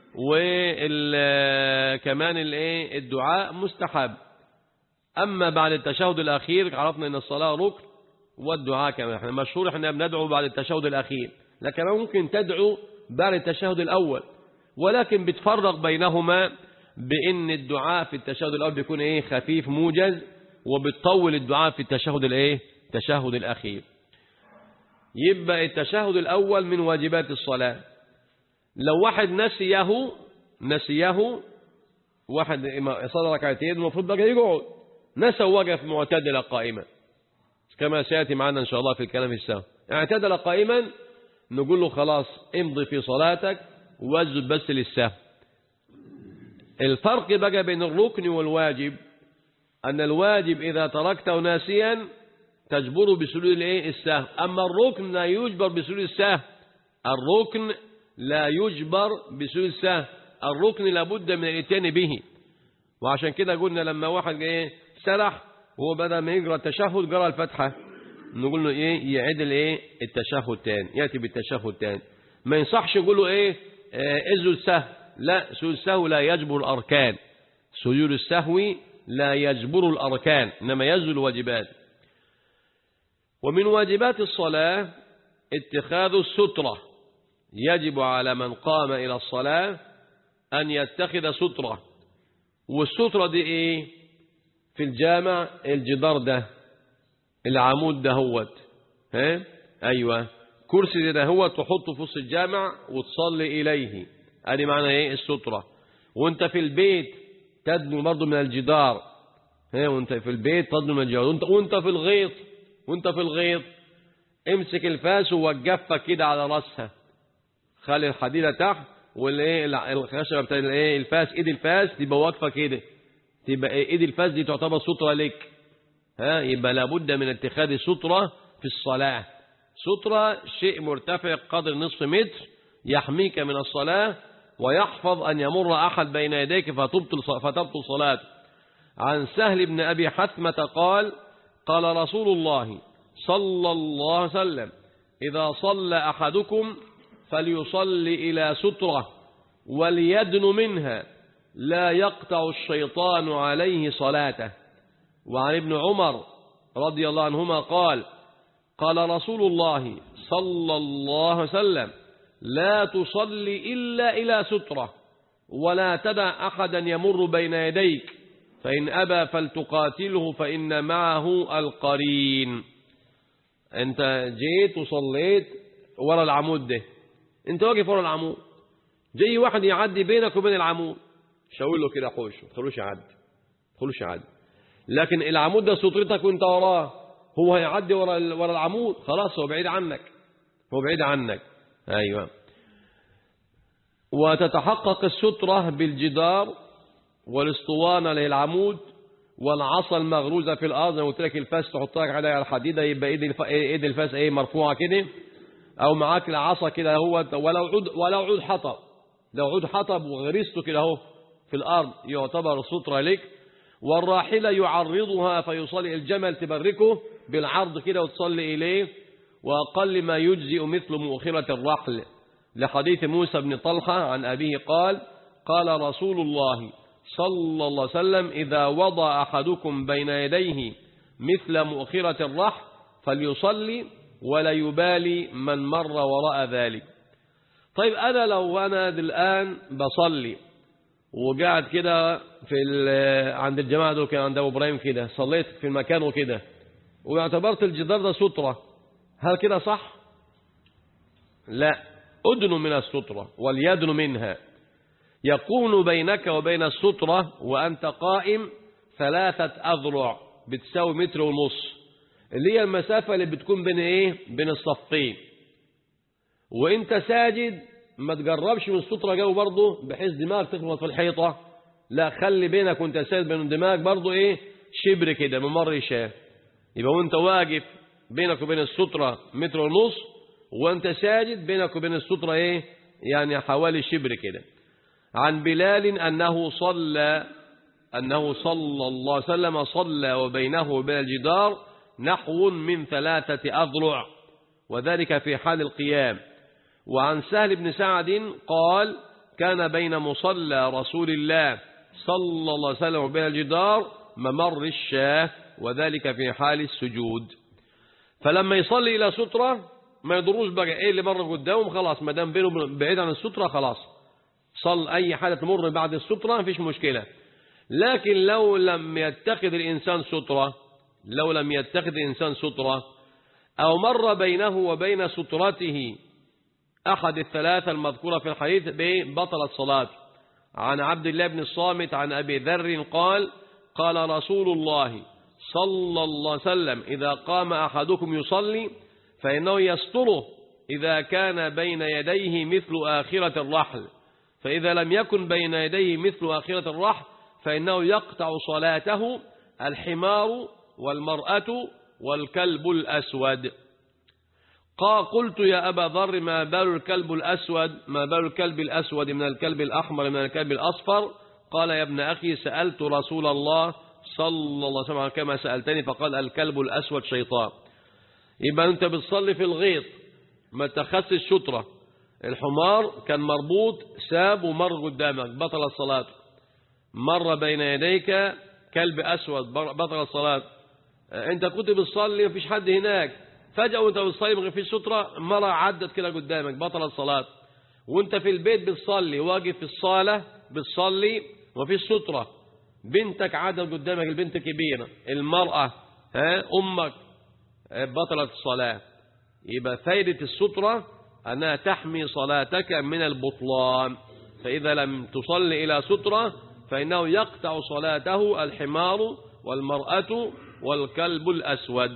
وكمان الايه الدعاء مستحب أما بعد التشهد الأخير عرفنا أن الصلاة ركن والدعاء كمان احنا مشهور احنا بندعو بعد التشهد الأخير لكن ممكن تدعو بعد التشهد الأول ولكن بتفرق بينهما بأن الدعاء في التشهد الأول بيكون ايه خفيف موجز وبتطول الدعاء في التشهد الايه التشهد الأخير يبقى التشهد الأول من واجبات الصلاة لو واحد نسيه نسيه واحد صلى ركعتين المفروض بقى يقعد نسى وقف معتدل قائما كما سيأتي معنا إن شاء الله في الكلام السهو اعتدل قائما نقول له خلاص امضي في صلاتك واسجد بس للسهو الفرق بقى بين الركن والواجب أن الواجب إذا تركته ناسيا تجبره بسجود الايه السهو أما الركن لا يجبر بسجود السهو الركن لا يجبر بسجود السهو الركن لابد من الاتيان به وعشان كده قلنا لما واحد ايه سرح وهو بدل ما يقرا التشهد قرا الفاتحه نقول له ايه يعيد الايه التشهد تاني ياتي بالتشهد تاني ما ينصحش يقول له ايه آه اسجد السهو لا سجود السهو لا يجبر الاركان سجود السهو لا يجبر الاركان انما يجبر الواجبات ومن واجبات الصلاة اتخاذ السترة يجب على من قام إلى الصلاة أن يتخذ سترة والسترة دي إيه في الجامع الجدار ده العمود ده هوت ها أيوة كرسي ده هو تحطه في وسط الجامع وتصلي إليه ادي معنى إيه السترة وانت في البيت تدنو برضه من الجدار ها وانت في البيت تدنو من الجدار وانت, وانت في الغيط وانت في الغيط امسك الفاس ووقفها كده على راسها خلي الحديدة تحت والايه الخشبة بتاع الايه الفاس ايد الفاس تبقى واقفة كده تبقى ايد الفاس دي تعتبر سترة لك ها يبقى لابد من اتخاذ سترة في الصلاة سترة شيء مرتفع قدر نصف متر يحميك من الصلاة ويحفظ أن يمر أحد بين يديك فتبطل فتبطل صلاته عن سهل بن أبي حثمة قال قال رسول الله صلى الله عليه وسلم إذا صلى أحدكم فليصل إلى سترة وليدن منها لا يقطع الشيطان عليه صلاته وعن ابن عمر رضي الله عنهما قال قال رسول الله صلى الله عليه وسلم لا تصل إلا إلى سترة ولا تدع أحدا يمر بين يديك فإن أبى فلتقاتله فإن معه القرين أنت جيت وصليت ورا العمود ده أنت واقف ورا العمود جاي واحد يعدي بينك وبين العمود شاور له كده حوش ما تخلوش يعدي ما تخلوش يعدي لكن العمود ده سترتك وانت وراه هو هيعدي ورا ورا العمود خلاص هو بعيد عنك هو بعيد عنك ايوه وتتحقق السترة بالجدار والاسطوانة للعمود والعصا المغروزة في الأرض زي ما قلت لك الفاس تحطها على الحديدة يبقى ايد الف... ايد الفاس ايه مرفوعة كده أو معاك العصا كده هو ولو عود ولو عود حطب لو عود حطب وغرسته كده اهو في الأرض يعتبر سترة لك والراحلة يعرضها فيصلي الجمل تبركه بالعرض كده وتصلي إليه وأقل ما يجزئ مثل مؤخرة الرحل لحديث موسى بن طلحة عن أبيه قال قال رسول الله صلى الله عليه وسلم إذا وضع أحدكم بين يديه مثل مؤخرة الرحل فليصلي ولا يبالي من مر وراء ذلك طيب أنا لو أنا الآن بصلي وقاعد كده في عند الجماعة دول كان عند أبو إبراهيم كده صليت في المكان وكده واعتبرت الجدار ده سترة هل كده صح لا أدن من السترة وليدن منها يكون بينك وبين السترة وأنت قائم ثلاثة أذرع بتساوي متر ونص اللي هي المسافة اللي بتكون بين إيه بين الصفين وانت ساجد ما تقربش من السترة جو برضه بحيث دماغك تخبط في الحيطة لا خلي بينك وانت ساجد بين دماغك برضه ايه شبر كده ممر شاه يبقى وانت واقف بينك وبين السترة متر ونص وانت ساجد بينك وبين السترة ايه يعني حوالي شبر كده عن بلال أنه صلى أنه صلى الله عليه وسلم صلى وبينه وبين الجدار نحو من ثلاثة أضلع وذلك في حال القيام وعن سهل بن سعد قال كان بين مصلى رسول الله صلى الله عليه وسلم وبين الجدار ممر الشاه وذلك في حال السجود فلما يصلي إلى سترة ما يضروش بقى ايه اللي مر قدامهم خلاص ما دام بينه بعيد عن السترة خلاص صل أي حاجة تمر بعد السترة مفيش مشكلة لكن لو لم يتخذ الإنسان سترة لو لم يتخذ الإنسان سترة أو مر بينه وبين سترته أحد الثلاثة المذكورة في الحديث بطلت صلاة عن عبد الله بن الصامت عن أبي ذر قال قال رسول الله صلى الله عليه وسلم إذا قام أحدكم يصلي فإنه يستره إذا كان بين يديه مثل آخرة الرحل فإذا لم يكن بين يديه مثل آخرة الرحل فإنه يقطع صلاته الحمار والمرأة والكلب الأسود قلت يا أبا ذر ما بال الكلب الأسود ما بال الكلب الأسود من الكلب الأحمر من الكلب الأصفر قال يا ابن أخي سألت رسول الله صلى الله عليه وسلم كما سألتني فقال الكلب الأسود شيطان يبقى أنت بتصلي في الغيط ما تخص الشطرة الحمار كان مربوط ساب ومر قدامك بطل الصلاة مر بين يديك كلب أسود بطل الصلاة انت كنت بتصلي مفيش حد هناك فجأة وانت بتصلي في سترة مرة عدت كده قدامك بطل الصلاة وانت في البيت بتصلي واقف في الصالة بتصلي وفي سترة بنتك عدت قدامك البنت كبيرة المرأة ها أمك بطلت الصلاة يبقى فايدة السترة أنها تحمي صلاتك من البطلان فإذا لم تصلي إلى سترة فإنه يقطع صلاته الحمار والمرأة والكلب الأسود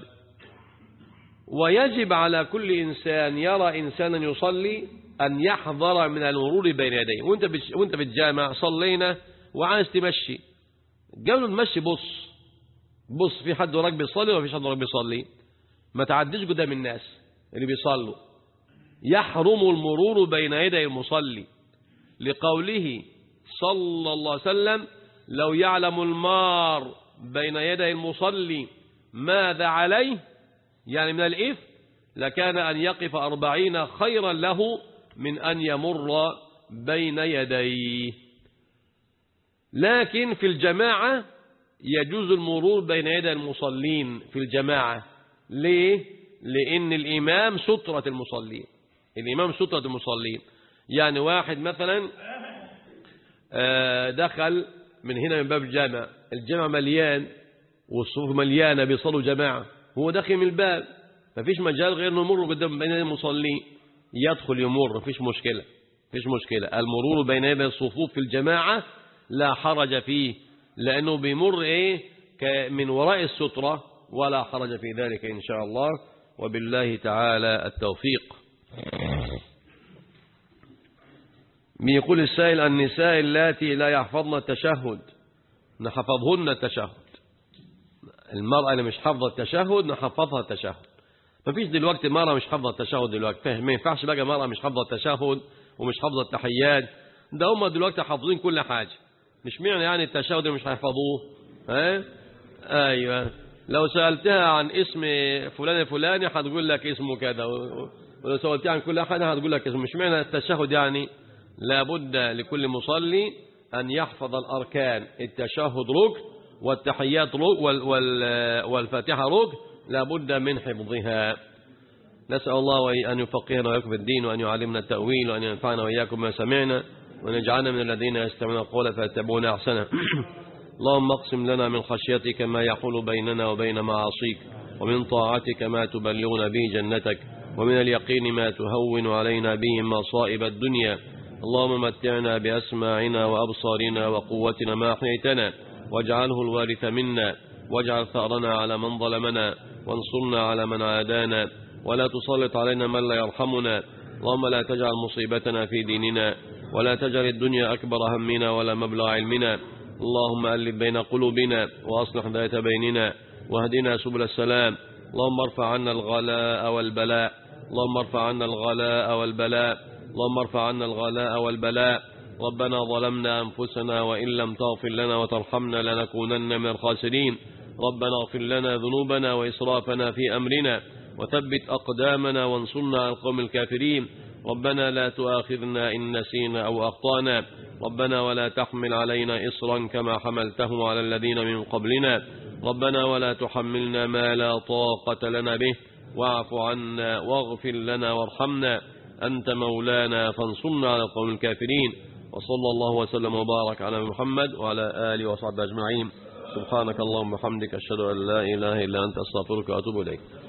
ويجب على كل إنسان يرى إنسانا يصلي أن يحذر من المرور بين يديه وانت وانت بالجامع صلينا وعايز تمشي قبل تمشي بص بص في حد وراك بيصلي ولا فيش حد وراك بيصلي ما تعديش قدام الناس اللي بيصلوا يحرم المرور بين يدي المصلي لقوله صلى الله عليه وسلم لو يعلم المار بين يدي المصلي ماذا عليه يعني من الإثم لكان أن يقف أربعين خيرا له من أن يمر بين يديه لكن في الجماعة يجوز المرور بين يدي المصلين في الجماعة ليه؟ لأن الإمام سترة المصلين الإمام سترة المصلين يعني واحد مثلا دخل من هنا من باب الجامع الجامع مليان والصفوف مليانة بيصلوا جماعة هو داخل من الباب مفيش مجال غير انه يمر قدام بين المصلين يدخل يمر مفيش مشكلة مفيش مشكلة المرور بين يدي الصفوف في الجماعة لا حرج فيه لأنه بيمر إيه من وراء السترة ولا حرج في ذلك إن شاء الله وبالله تعالى التوفيق بيقول السائل النساء اللاتي لا يحفظن التشهد نحفظهن التشهد المرأة اللي مش حافظة التشهد نحفظها التشهد مفيش دلوقتي مرأة مش حافظة التشهد دلوقتي ما ينفعش بقى مرأة مش حافظة التشهد ومش حافظة التحيات ده هم دلوقتي حافظين كل حاجة مش معنى يعني التشهد مش هيحفظوه ها ايوه لو سألتها عن اسم فلان الفلاني هتقول لك اسمه كذا ولو سألتها عن كل حاجة هتقول لك اسمه مش معنى التشهد يعني لابد لكل مصلي أن يحفظ الأركان التشهد ركن والتحيات ركن والفاتحة ركن لابد من حفظها نسأل الله أن يفقهنا ويكفي في الدين وأن يعلمنا التأويل وأن ينفعنا وإياكم ما سمعنا وأن يجعلنا من الذين يستمعون القول فيتبعون أحسنه اللهم اقسم لنا من خشيتك ما يحول بيننا وبين معاصيك ومن طاعتك ما تبلغنا به جنتك ومن اليقين ما تهون علينا به مصائب الدنيا اللهم متعنا بأسماعنا وأبصارنا وقوتنا ما أحييتنا واجعله الوارث منا واجعل ثأرنا على من ظلمنا وانصرنا على من عادانا ولا تسلط علينا من لا يرحمنا اللهم لا تجعل مصيبتنا في ديننا ولا تجعل الدنيا أكبر همنا ولا مبلغ علمنا اللهم ألف بين قلوبنا وأصلح ذات بيننا واهدنا سبل السلام اللهم ارفع عنا الغلاء والبلاء اللهم ارفع عنا الغلاء والبلاء اللهم ارفع عنا الغلاء والبلاء ربنا ظلمنا أنفسنا وإن لم تغفر لنا وترحمنا لنكونن من الخاسرين ربنا اغفر لنا ذنوبنا وإسرافنا في أمرنا وثبت أقدامنا وانصرنا على القوم الكافرين ربنا لا تؤاخذنا إن نسينا أو أخطأنا ربنا ولا تحمل علينا إصرا كما حملته على الذين من قبلنا ربنا ولا تحملنا ما لا طاقة لنا به واعف عنا واغفر لنا وارحمنا أنت مولانا فانصرنا على القوم الكافرين وصلى الله وسلم وبارك على محمد وعلى آله وصحبه أجمعين سبحانك اللهم وبحمدك أشهد أن لا إله إلا أنت أستغفرك وأتوب إليك